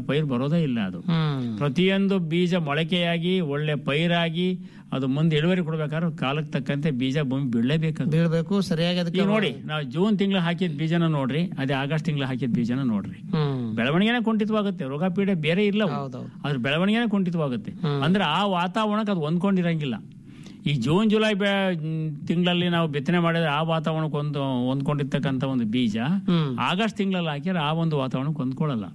ಪೈರು ಬರೋದೇ ಇಲ್ಲ ಅದು ಪ್ರತಿಯೊಂದು ಬೀಜ ಮೊಳಕೆಯಾಗಿ ಒಳ್ಳೆ ಪೈರಾಗಿ ಅದು ಮುಂದೆ ಇಳುವರಿ ಕೊಡ್ಬೇಕಾದ್ರೆ ಕಾಲಕ್ಕೆ ತಕ್ಕಂತೆ ಬೀಜ ಭೂಮಿ ಬೀಳಲೇಬೇಕು ಬೀಳ್ಬೇಕು ಸರಿಯಾಗಿ ಅದಕ್ಕೆ ಈಗ ನೋಡಿ ನಾವು ಜೂನ್ ತಿಂಗಳು ಹಾಕಿದ ಬೀಜನ ನೋಡ್ರಿ ಅದೇ ಆಗಸ್ಟ್ ತಿಂಗಳು ಹಾಕಿದ ಬೀಜನ ನೋಡ್ರಿ ಬೆಳವಣಿಗೆನೇ ಕುಂಠಿತವಾಗುತ್ತೆ ರೋಗ ಪೀಡೆ ಬೇರೆ ಇಲ್ಲ ಅವು. ಅದ್ರ ಬೆಳವಣಿಗೆನೇ ಕುಂಠಿತವಾಗುತ್ತೆ ಅಂದ್ರೆ ಆ ವಾತಾವರಣಕ್ಕೆ ಅದು ಹೊಂದ್ಕೊಂಡಿರಂಗಿಲ್ಲ ಈ ಜೂನ್ ಜುಲೈ ಬೆ ತಿಂಗಳಲ್ಲಿ ನಾವು ಬಿತ್ತನೆ ಮಾಡಿದ್ರೆ ಆ ವಾತಾವರಣಕ್ಕೆ ಒಂದು ಹೊಂದ್ಕೊಂಡಿರ್ತಕ್ಕಂಥ ಒಂದು ಬೀಜ ಆಗಸ್ಟ್ ತಿಂಗಳಲ್ಲಿ ಹಾಕಿದ್ರೆ ಆ ಒಂದು ವಾತಾವರಣಕ್ಕೆ ಹೊಂದ್ಕೊಳ್ಳಲ್ಲ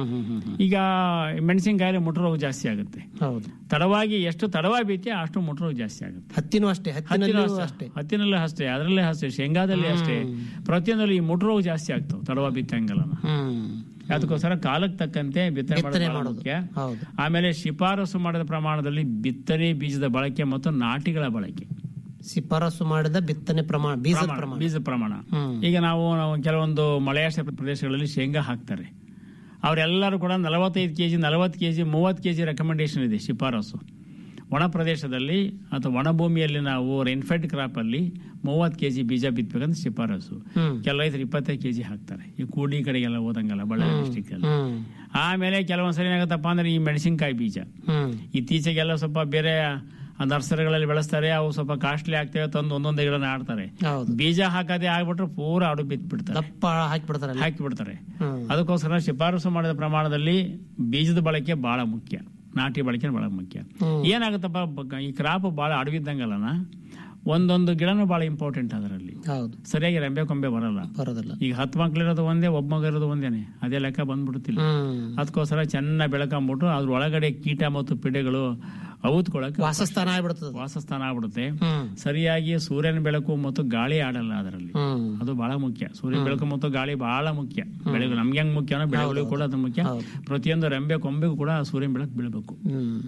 ಈಗ ಮೆಣಸಿನಕಾಯಿ ಮುಟ್ಟ ರೋಗ ಜಾಸ್ತಿ ಆಗುತ್ತೆ ಹೌದು ತಡವಾಗಿ ಎಷ್ಟು ತಡವಾಗಿ ಬೀತಿ ಅಷ್ಟು ಮುಟ್ಟ ರೋಗ ಜಾಸ್ತಿ ಆಗುತ್ತೆ ಹತ್ತಿನೂ ಅಷ್ಟೇ ಹತ್ತಿನೂ ಹತ್ತಿನಲ್ಲೂ ಅಷ್ಟೇ ಅಷ್ಟೇ ಹತ್ತಿನಲ್ಲೂ ಅಷ್ಟೇ ಅದರಲ್ಲೇ ಅಷ್ಟೇ ಶೇಂಗಾದಲ್ಲಿ ಅಷ್ಟೇ ಪ್ರತಿಯೊಂದಲ್ಲಿ ಈ ಮುಟ್ಟ ರೋಗ ಜಾಸ್ತಿ ಆಗ್ತಾವ ತಡವ ಬಿತ್ತಂಗಲ್ಲ ಅದಕ್ಕೋಸ್ಕರ ಕಾಲಕ್ಕೆ ತಕ್ಕಂತೆ ಬಿತ್ತನೆ ಬಿತ್ತನೆ ಮಾಡೋದು ಬಹಳ ಮಾಡೋದು. ಮುಖ್ಯ ಹೌದು ಆಮೇಲೆ ಶಿಫಾರಸು ಮಾಡಿದ ಪ್ರಮಾಣದಲ್ಲಿ ಬಿತ್ತನೆ ಬೀಜದ ಬಳಕೆ ಮತ್ತು ನಾಟಿಗಳ ಬಳಕೆ ಶಿಫಾರಸು ಮಾಡಿದ ಬಿತ್ತನೆ ಪ್ರಮಾಣ ಬೀಜದ ಪ್ರಮಾಣ, ಪ್ರಮಾಣ ಬೀಜದ ಪ್ರಮಾಣ ಹ್ಮ್. ಈಗ ನಾವು ನಾವು ಕೆಲವೊಂದು ಮಳೆಯಾಶ್ರ ಪ್ರದೇಶಗಳಲ್ಲಿ ಶೇಂಗಾ ಹಾಕ್ತಾರೆ ಅವರೆಲ್ಲರೂ ಕೂಡ ನಲವತ್ತೈದು ಕೆಜಿ ನಲವತ್ತು ಕೆಜಿ ಮೂವತ್ತು ಕೆಜಿ ರೆಕಮೆಂಡೇಶನ್ ಇದೆ ಶಿಫಾರಸು ಒಣ ಪ್ರದೇಶದಲ್ಲಿ ಅಥವಾ ಒಣ ಭೂಮಿಯಲ್ಲಿ ನಾವು ರೈನ್ಫೆಡ್ ಕ್ರಾಪ್ ಅಲ್ಲಿ ಮೂವತ್ತು ಕೆಜಿ ಬೀಜ ಬಿತ್ತಬೇಕಂತ ಶಿಫಾರಸು ಹ್ಮ್. ಕೆಲ ರೈತರು ಇಪ್ಪತ್ತೈದು ಕೆಜಿ ಹಾಕ್ತಾರೆ ಈ ಕೂಡಿ ಕಡೆಗೆಲ್ಲ ಹೋದಂಗಲ್ಲ ಬಳ್ಳಾರಿ ಡಿಸ್ಟಿಕ್ ಅಲ್ಲಿ ಹ್ಮ್ ಆಮೇಲೆ ಕೆಲವೊಂದ್ಸರಿ ಏನಾಗುತ್ತಪ್ಪ ಅಂದ್ರೆ ಈ ಮೆಣಸಿನಕಾಯಿ ಬೀಜ ಹ್ಮ್ ಇತ್ತೀಚೆಗೆಲ್ಲ ಸ್ವಲ್ಪ ಬೇರೆ ನರ್ಸರಿಗಳಲ್ಲಿ ಬೆಳೆಸ್ತಾರೆ ಅವು ಸ್ವಲ್ಪ ಕಾಸ್ಟ್ಲಿ ಆಗ್ತೇವೆ ತಂದು ಒಂದೊಂದು ಗಿಡ ನಾಡ್ತಾರೆ ಹೌದು ಬೀಜ ಹಾಕದೆ ಆಗ್ಬಿಟ್ರೆ ಪೂರ ಅಡು ಬಿತ್ತು ಬಿಡ್ತಾರೆ ದಪ್ಪ ಹಾಕಿಬಿಡ್ತಾರೆ ಹಾಕಿ ಬಿಡ್ತಾರೆ ಹ್ಮ್. ಅದಕ್ಕೋಸ್ಕರ ಶಿಫಾರಸು ಮಾಡಿದ ಪ್ರಮಾಣದಲ್ಲಿ ಬೀಜದ ಬಳಕೆ ಬಹಳ ಮುಖ್ಯ ನಾಟಿ ಬಳಕೆ ಬಹಳ ಮುಖ್ಯ ಹ್ಮ್. ಏನಾಗುತ್ತಪ್ಪ ಬ- ಈ ಕ್ರಾಪ್ ಬಹಳ ಅಡವಿದ್ದಂಗಲ್ಲನ ಒಂದೊಂದು ಗಿಡನೂ ಬಹಳ ಇಂಪಾರ್ಟೆಂಟ್ ಅದರಲ್ಲಿ ಹೌದು ಸರಿಯಾಗಿ ರೆಂಬೆ ಕೊಂಬೆ ಬರಲ್ಲ ಬರೋದಿಲ್ಲ ಈಗ ಹತ್ತು ಮಕ್ಳಿರೋದು ಒಂದೇ ಒಬ್ಬ ಮಗ ಇರೋದು ಒಂದೇನೆ ಅದೇ ಲೆಕ್ಕ ಬಂದ್ಬಿಡುತ್ತಿಲ್ಲ ಹ್ಮ್ ಅದಕ್ಕೋಸ್ಕರ ಚೆನ್ನಾಗಿ ಬೆಳಕೊಂಬಿಟ್ಟು ಅದ್ರ ಒಳಗಡೆ ಕೀಟ ಮತ್ತು ಪಿಡೆಗಳು ಔತ್ಕೊಳಕ್ಕೆ ವಾಸಸ್ಥಾನ ಆಗ್ಬಿಡ್ತದೆ ವಾಸಸ್ಥಾನ ಆಗ್ಬಿಡುತ್ತೆ ಹ್ಮ್ ಸರಿಯಾಗಿ ಸೂರ್ಯನ ಬೆಳಕು ಮತ್ತು ಗಾಳಿ ಆಡಲ್ಲ ಅದರಲ್ಲಿ ಹ್ಮ್ ಅದು ಬಹಳ ಮುಖ್ಯ ಸೂರ್ಯ ಬೆಳಕು ಮತ್ತು ಗಾಳಿ ಬಹಳ ಮುಖ್ಯ ಬೆಳೆಗಳು ನಮ್ಗೆ ಹೆಂಗ್ ಮುಖ್ಯನೋ ಬೆಳೆಗಳಿಗೂ ಕೂಡ ಅದು ಮುಖ್ಯ ಹೌದು. ಪ್ರತಿಯೊಂದು ರೆಂಬೆ ಕೊಂಬೆಗೂ ಕೂಡ ಸೂರ್ಯನ ಬೆಳಕು ಬೀಳಬೇಕು ಹ್ಮ್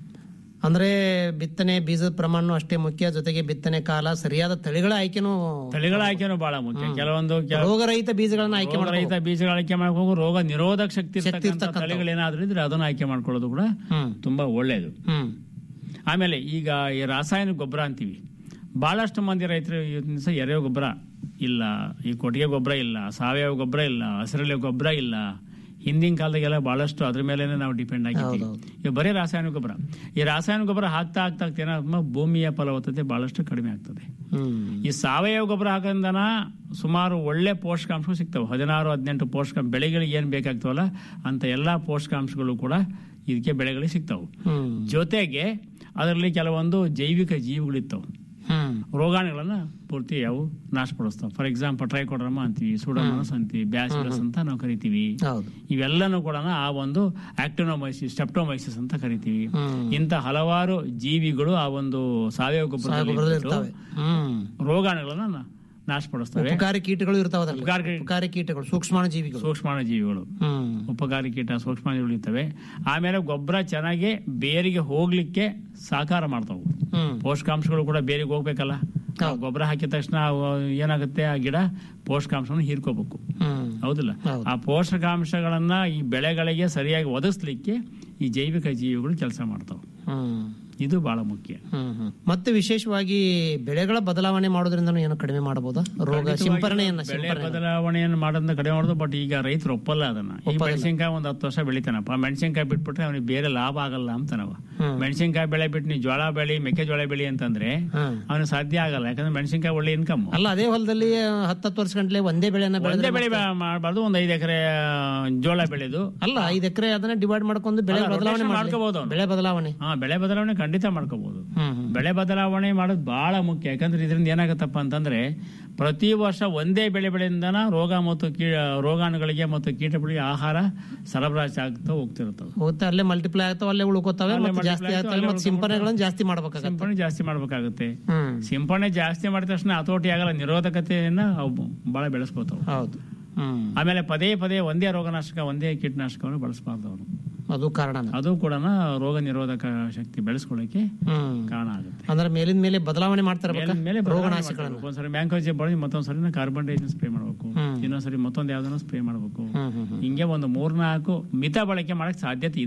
ಅಂದ್ರೆ ಬಿತ್ತನೆ ಬೀಜದ ಪ್ರಮಾಣ ಅಷ್ಟೇ ಮುಖ್ಯ ಜೊತೆಗೆ ಬಿತ್ತನೆ ಕಾಲ ಸರಿಯಾದ ತಳಿಗಳ ಆಯ್ಕೆನೂ ತಳಿಗಳ ಆಯ್ಕೆನೂ ಬಹಳ ಮುಖ್ಯ ಕೆಲವೊಂದು ಕೆಲ- ರೋಗರಹಿತ ಬೀಜಗಳನ್ನ ಆಯ್ಕೆ ರೋಗ ಮಾಡಬೇಕು ರಹಿತ ಬೀಜಗಳ ಆಯ್ಕೆ ಮಾಡ್ಬೇಕು ರೋಗ ನಿರೋಧಕ ಶಕ್ತಿ ಇರ್ತಕ್ಕಂಥ ಇರ್ತಕ್ಕಂಥವು. ತಳಿಗಳೇನಾದ್ರೂ ಇದ್ರೆ ಅದನ್ನ ಆಯ್ಕೆ ಮಾಡ್ಕೊಳ್ಳೋದು ಕೂಡ ಹ್ಮ್ ತುಂಬಾ ಒಳ್ಳೇದು ಹ್ಮ್ ಆಮೇಲೆ ಈಗ ಈ ರಾಸಾಯನಿಕ ಗೊಬ್ಬರ ಅಂತೀವಿ ಬಹಳಷ್ಟು ಮಂದಿ ರೈತರು ಇವತ್ತಿನ ದಿವಸ ಎರೆಹುಳ ಗೊಬ್ಬರ ಇಲ್ಲ ಈ ಕೊಟ್ಟಿಗೆ ಗೊಬ್ಬರ ಇಲ್ಲ ಸಾವಯವ ಗೊಬ್ಬರ ಇಲ್ಲ ಹಸಿರೆಲೆ ಗೊಬ್ಬರ ಇಲ್ಲ ಹಿಂದಿನ ಕಾಲದಾಗೆಲ್ಲ ಬಹಳಷ್ಟು ಅದ್ರ ಮೇಲೆ ನಾವು ಡಿಪೆಂಡ್ ಆಗಿದ್ದೀವಿ ಈಗ ಬರೀ ರಾಸಾಯನಿಕ ಗೊಬ್ಬರ ಈ ರಾಸಾಯನಿಕ ಗೊಬ್ಬರ ಹಾಕ್ತಾ ಹಾಕ್ತಾ ಹಾಕ್ತಾ ಏನಾಗುತ್ತೆ ಭೂಮಿಯ ಫಲವತ್ತತೆ ಬಹಳಷ್ಟು ಕಡಿಮೆ ಆಗ್ತದೆ ಹ್ಮ್ ಈ ಸಾವಯವ ಗೊಬ್ಬರ ಹಾಕೋದ್ರಿಂದನ ಸುಮಾರು ಒಳ್ಳೆ ಪೋಷಕಾಂಶಗಳು ಸಿಗ್ತವೆ ಹದಿನಾರು ಹದಿನೆಂಟು ಪೋಷಕಾಂಶ ಬೆಳೆಗಳಿಗೆ ಏನ್ ಬೇಕಾಗ್ತವಲ್ಲ ಅಂತ ಎಲ್ಲಾ ಪೋಷಕಾಂಶಗಳು ಕೂಡ ಇದಕ್ಕೆ ಬೆಳೆಗಳಿಗೆ ಸಿಗ್ತಾವೆ ಹ್ಮ್ ಜೊತೆಗೆ ಅದರಲ್ಲಿ ಕೆಲವೊಂದು ಜೈವಿಕ ಜೀವಿಗಳಿರ್ತವೆ ಹ್ಮ್ ರೋಗಾಣುಗಳನ್ನ ಪೂರ್ತಿ ಅವು ನಾಶಪಡಿಸ್ತಾವೆ ಫಾರ್ ಎಕ್ಸಾಂಪಲ್ ಟ್ರೈಕೋಡ್ರಮ ಅಂತೀವಿ ಸೂಡೋಮೋನಸ್ ಅಂತೀವಿ ಬ್ಯಾಸಿಲಸ್ ಅಂತ ನಾವು ಕರಿತೀವಿ ಹೌದು ಇವೆಲ್ಲನೂ ಕೂಡ ಆ ಒಂದು ಆಕ್ಟಿನೋಮೈಸಿಸ್ ಸ್ಟೆಪ್ಟೋಮೈಸಿಸ್ ಅಂತ ಕರಿತೀವಿ ಹ್ಮ್. ಇಂಥ ಹಲವಾರು ಜೀವಿಗಳು ಆ ಒಂದು ಸಾವಯವ ಗೊಬ್ಬರದಲ್ಲಿ ಗೊಬ್ಬರದಲ್ಲಿ ಇರ್ತವೆ ಹ್ಮ್ ರೋಗಾಣುಗಳನ್ನ ನಾ- ನಾಶಪಡಿಸ್ತವೆ ಉಪಕಾರಿ ಕೀಟಗಳು ಇರ್ತಾವ ಅದರಲ್ಲಿ ಉಪಕಾರಿ- ಉಪಕಾರಿ ಕೀಟಗಳು ಸೂಕ್ಷ್ಮಾಣು ಜೀವಿಗಳು ಸೂಕ್ಷ್ಮಾಣು ಜೀವಿಗಳು ಹ್ಮ್ ಉಪಕಾರಿ ಕೀಟ ಸೂಕ್ಷ್ಮಾಣುಗಳು ಇರ್ತವೆ ಆಮೇಲೆ ಗೊಬ್ಬರ ಚೆನ್ನಾಗಿ ಬೇರಿಗೆ ಹೋಗ್ಲಿಕ್ಕೆ ಸಹಕಾರ ಮಾಡ್ತಾವು ಹ್ಮ್ ಪೋಷಕಾಂಶಗಳು ಕೂಡ ಬೇರಿಗೆ ಹೋಗ್ಬೇಕಲ್ಲ ನಾವು ಗೊಬ್ಬರ ಹಾಕಿದ ತಕ್ಷಣ ಅವು ಏನಾಗುತ್ತೆ ಆ ಗಿಡ ಪೋಷಕಾಂಶವನ್ನು ಹೀರ್ಕೋಬೇಕು ಹ್ಮ್ ಹೌದಿಲ್ಲ ಹೌದು. ಆ ಪೋಷಕಾಂಶಗಳನ್ನ ಈ ಬೆಳೆಗಳಿಗೆ ಸರಿಯಾಗಿ ಒದಗಿಸ್ಲಿಕ್ಕೆ ಈ ಜೈವಿಕ ಜೀವಿಗಳು ಕೆಲಸ ಮಾಡ್ತಾವೆ ಹ್ಮ್ ಇದು ಬಹಳ ಮುಖ್ಯ ಹ್ಮ್ ಹ್ಮ್. ಮತ್ತೆ ವಿಶೇಷವಾಗಿ ಬೆಳೆಗಳ ಬದಲಾವಣೆ ಮಾಡೋದ್ರಿಂದ ಏನು ಕಡಿಮೆ ಮಾಡಬಹುದಾ ರೋಗ ಖಂಡಿತವಾಗಿಯೂ ಸಿಂಪರಣೆಯನ್ನ ಬೆಳೆ ಸಿಂಪರಣೆ ಬದಲಾವಣೆಯನ್ನು ಮಾಡೋದನ್ನ ಕಡಿಮೆ ಮಾಡೋದು ಬಟ್ ಈಗ ರೈತರು ಒಪ್ಪಲ್ಲ ಅದನ್ನ ಈ ಮೆಣಸಿನಕಾಯಿ ಒಂದ್ ಹತ್ತು ವರ್ಷ ಬೆಳಿತಾನಪ್ಪ ಮೆಣಸಿನಕಾಯಿ ಬಿಟ್ಬಿಟ್ರೆ ಅವನಿಗೆ ಬೇರೆ ಲಾಭ ಆಗಲ್ಲ ಅಂತನವ ಹ್ಮ್. ಮೆಣಸಿನಕಾಯಿ ಬೆಳೆ ಬಿಟ್ಟು ನೀ ಜೋಳ ಬೆಳಿ ಮೆಕ್ಕೆಜೋಳ ಬೆಳಿ ಅಂತಂದ್ರೆ ಹ್ಮ್. ಅವನಿಗೆ ಸಾಧ್ಯ ಆಗಲ್ಲ ಯಾಕಂದ್ರೆ ಮೆಣಸಿನಕಾಯಿ ಒಳ್ಳೆ ಇನ್ಕಮ್ ಅಲ್ಲ ಅದೇ ಹೊಲದಲ್ಲಿ ಹತ್ತತ್ತು ವರ್ಷ ಗಂಟ್ಲೆ ಒಂದೇ ಬೆಳೆಯನ್ನ ಒಂದೇ ಬೆಳೆದ್ರೆ ಬೆಳೆ ಮಾಡಬಾರ್ದು ಒಂದ್ ಐದು ಎಕರೆ ಜೋಳ ಬೆಳೆದು ಅಲ್ಲ ಐದ್ ಎಕರೆ ಅದನ್ನ ಡಿವೈಡ್ ಮಾಡ್ಕೊಂಡು ಬೆಳೆ ಅಲ್ಲ, ಬದಲಾವಣೆ rotation ಮಾಡ್ಲಿ. ಮಾಡ್ಕೋಬಹುದು ಅವ್ನು. ಬೆಳೆ ಬದಲಾವಣೆ ಹಾ ಬೆಳೆ ಬದಲಾವಣೆ ಖಂಡಿತ ಮಾಡ್ಕೋಬಹುದು ಹ್ಮ್ ಹ್ಮ್. ಬೆಳೆ ಬದಲಾವಣೆ ಮಾಡೋದು ಬಹಳ ಮುಖ್ಯ ಯಾಕಂದ್ರೆ ಇದರಿಂದ ಏನಾಗುತ್ತಪ್ಪ ಅಂತಂದ್ರೆ ಪ್ರತಿ ವರ್ಷ ಒಂದೇ ಬೆಳೆ ಬೆಳೆಯಿಂದನ ರೋಗ ಮತ್ತು ಕೀ ರೋಗಾಣುಗಳಿಗೆ ಮತ್ತು ಕೀಟಗಳಿಗೆ ಆಹಾರ ಸರಬರಾಜು ಆಗ್ತಾ ಹೋಗ್ತಿರ್ತವೆ ಹೋಗುತ್ತೆ ಅಲ್ಲೇ ಮಲ್ಟಿಪ್ಲೈ ಆಗ್ತಾವ ಅಲ್ಲೇ ಉಳ್ಕೋತಾವೆ ಅಲ್ಲೇ ಮತ್ತೆ ಜಾಸ್ತಿ multiply ಆಗ್ತವೆ ಆಗ್ತಾವೆ, ಮತ್ತೆ ಸಿಂಪರಣೆಗಳನ್ನ ಜಾಸ್ತಿ ಮಾಡ್ಬೇಕಾಗತ್ತೆ ಸಿಂಪಡಣೆ ಜಾಸ್ತಿ ಮಾಡ್ಬೇಕಾಗುತ್ತೆ ಹ್ಮ್ ಸಿಂಪಡಣೆ ಜಾಸ್ತಿ ಮಾಡಿದ ತಕ್ಷಣ ಹತೋಟಿ ಆಗಲ್ಲ ನಿರೋಧಕತೆಯನ್ನ ಅವು ಬಹಳ ಬೆಳೆಸ್ಕೋತಾವ ಹೌದು ಹ್ಮ್ ಆಮೇಲೆ ಪದೇ ಪದೇ ಒಂದೇ ರೋಗನಾಶಕ ಒಂದೇ ಕೀಟನಾಶಕವನ್ನು ಬಳಸಬಾರ್ದು ಅವರು ಅದು ಕಾರಣ ಅದು ಕೂಡ ರೋಗ ನಿರೋಧಕ ಶಕ್ತಿ ಬೆಳೆಸ್ಕೊಳ್ಳಿಕ್ಕೆ ಹ್ಮ್ ಕಾರಣ ಆಗುತ್ತೆ ಅಂದ್ರೆ ಮೇಲಿನ ಮೇಲೆ ಬದಲಾವಣೆ ಮಾಡ್ತಾರೆ ಮೇಲಿಂದ ಮೇಲೆ ಬದಲಾವಣೆ ರೋಗನಾಶಗಳನ್ನ ಮಾಡ್ಬೇಕು. ಒಂದ್ಸರಿ ಮ್ಯಾಂಕೋಜೆ ಬಳಸಿ ಮತ್ತೊಂದ್ಸರಿ ಕಾರ್ಬನ್ ಡೈಆಕ್ಸೈಡ್ ಸ್ಪ್ರೇ ಮಾಡಬೇಕು ಹ್ಮ್. ಇನ್ನೊಂದ್ಸರಿ ಮತ್ತೊಂದು ಯಾವ್ದನ್ನ ಸ್ಪ್ರೇ ಮಾಡಬೇಕು ಹ್ಮ್ ಹ್ಮ್ ಹ್ಮ್ ಹಿಂಗೆ ಒಂದು ಮೂರ್ನಾಲ್ಕು ಮಿತ ಬಳಕೆ ಮಾಡಕ್ ಸಾಧ್ಯತೆ ಇದೆ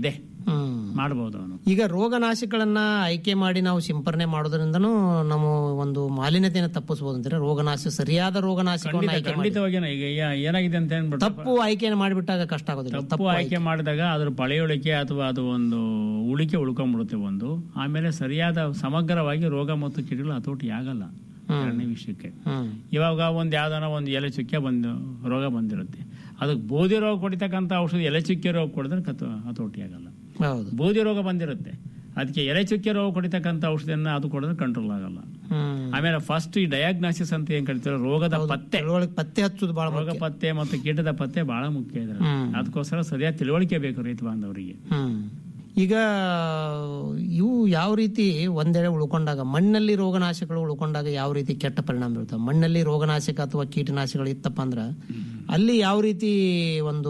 ಹ್ಮ್ ಮಾಡಬಹುದು ಅವನು ಈಗ ರೋಗನಾಶಕಗಳನ್ನ ಆಯ್ಕೆ ಮಾಡಿ ನಾವು ಸಿಂಪರಣೆ ಮಾಡೋದ್ರಿಂದನೂ ನಮ್ಮ ಒಂದು ಮಾಲಿನ್ಯತೆಯನ್ನು ತಪ್ಪಿಸಬಹುದು ಅಂತಾರೆ ರೋಗನಾಶ ಸರಿಯಾದ ರೋಗನಾಶಕವನ್ನು ಆಯ್ಕೆ ಮಾಡಿ ಖಂಡಿತವಾಗಿ ಈಗ ಏ- ಏನಾಗಿದೆ ಅಂತ ಏನ್ಬಿಟ್ಟು ತಪ್ಪು ಆಯ್ಕೆಯನ್ನು ಮಾಡಿಬಿಟ್ಟಾಗ ಕಷ್ಟ ಆಗೋದಿಲ್ಲ ತಪ್ಪು ಆಯ್ಕೆ ಮಾಡಿದಾಗ ಅದ್ರ ಪಳೆಯುಳಿಕೆ ಅಥವಾ ಅದು ಒಂದು ಉಳಿಕೆ ಉಳ್ಕೊಂಡ್ಬಿಡುತ್ತೆ ಒಂದು ಆಮೇಲೆ ಸರಿಯಾದ ಸಮಗ್ರವಾಗಿ ರೋಗ ಮತ್ತು ಕೀಟಗಳು ಹತೋಟಿ ಆಗಲ್ಲ ಎರಡನೇ ವಿಷಯಕ್ಕೆ ಹ್ಮ್ ಇವಾಗ ಒಂದು ಯಾವ್ದಾನ ಒಂದು ಎಲೆ ಚುಕ್ಕೆ ಬಂದು ರೋಗ ಬಂದಿರುತ್ತೆ ಅದಕ್ಕೆ ಬೂದಿ ರೋಗ ಕೊಡಿತಕ್ಕಂಥ ಔಷಧಿ ಎಲೆ ಚುಕ್ಕೆ ರೋಗ ಕೊಡಿದ್ರೆ ಕತ್ತು ಹತೋಟಿ ಆಗಲ್ಲ ಹೌದು ಬೂದಿ ರೋಗ ಬಂದಿರುತ್ತೆ ಅದಕ್ಕೆ ಎಲೆ ಚುಕ್ಕೆ ರೋಗ ಕೊಡಿತಕ್ಕಂಥ ಔಷಧಿಯನ್ನ ಅದು ಕೊಡಿದ್ರೆ ಕಂಟ್ರೋಲ್ ಆಗಲ್ಲ ಹ್ಮ್ ಆಮೇಲೆ ಫಸ್ಟ್ ಈ ಡಯಾಗ್ನಾಸಿಸ್ ಅಂತ ಏನ್ ಕರಿತೀರೋ ರೋಗದ ಪತ್ತೆ ತಿಳುವಳಿಕೆ ಪತ್ತೆ ಹಚ್ಚೋದು ಬಹಳ ರೋಗ ಪತ್ತೆ ಮತ್ತು ಕೀಟದ ಪತ್ತೆ ಬಹಳ ಮುಖ್ಯ ಇದ್ರೆ ಹ್ಮ್. ಅದಕ್ಕೋಸ್ಕರ ಸರಿಯಾದ ತಿಳುವಳಿಕೆ ಬೇಕು ರೈತ ಬಾಂಧವರಿಗೆ ಹ್ಮ್ ಈಗ ಇವು ಯಾವ ರೀತಿ ಒಂದೆಡೆ ಉಳ್ಕೊಂಡಾಗ ಮಣ್ಣಲ್ಲಿ ರೋಗನಾಶಕಗಳು ಉಳ್ಕೊಂಡಾಗ ಯಾವ ರೀತಿ ಕೆಟ್ಟ ಪರಿಣಾಮ ಬೀಳ್ತಾವೆ ಮಣ್ಣಲ್ಲಿ ರೋಗನಾಶಕ ಅಥವಾ ಕೀಟನಾಶಕಗಳು ಇತ್ತಪ್ಪ ಅಂದ್ರ ಅಲ್ಲಿ ಯಾವ ರೀತಿ ಒಂದು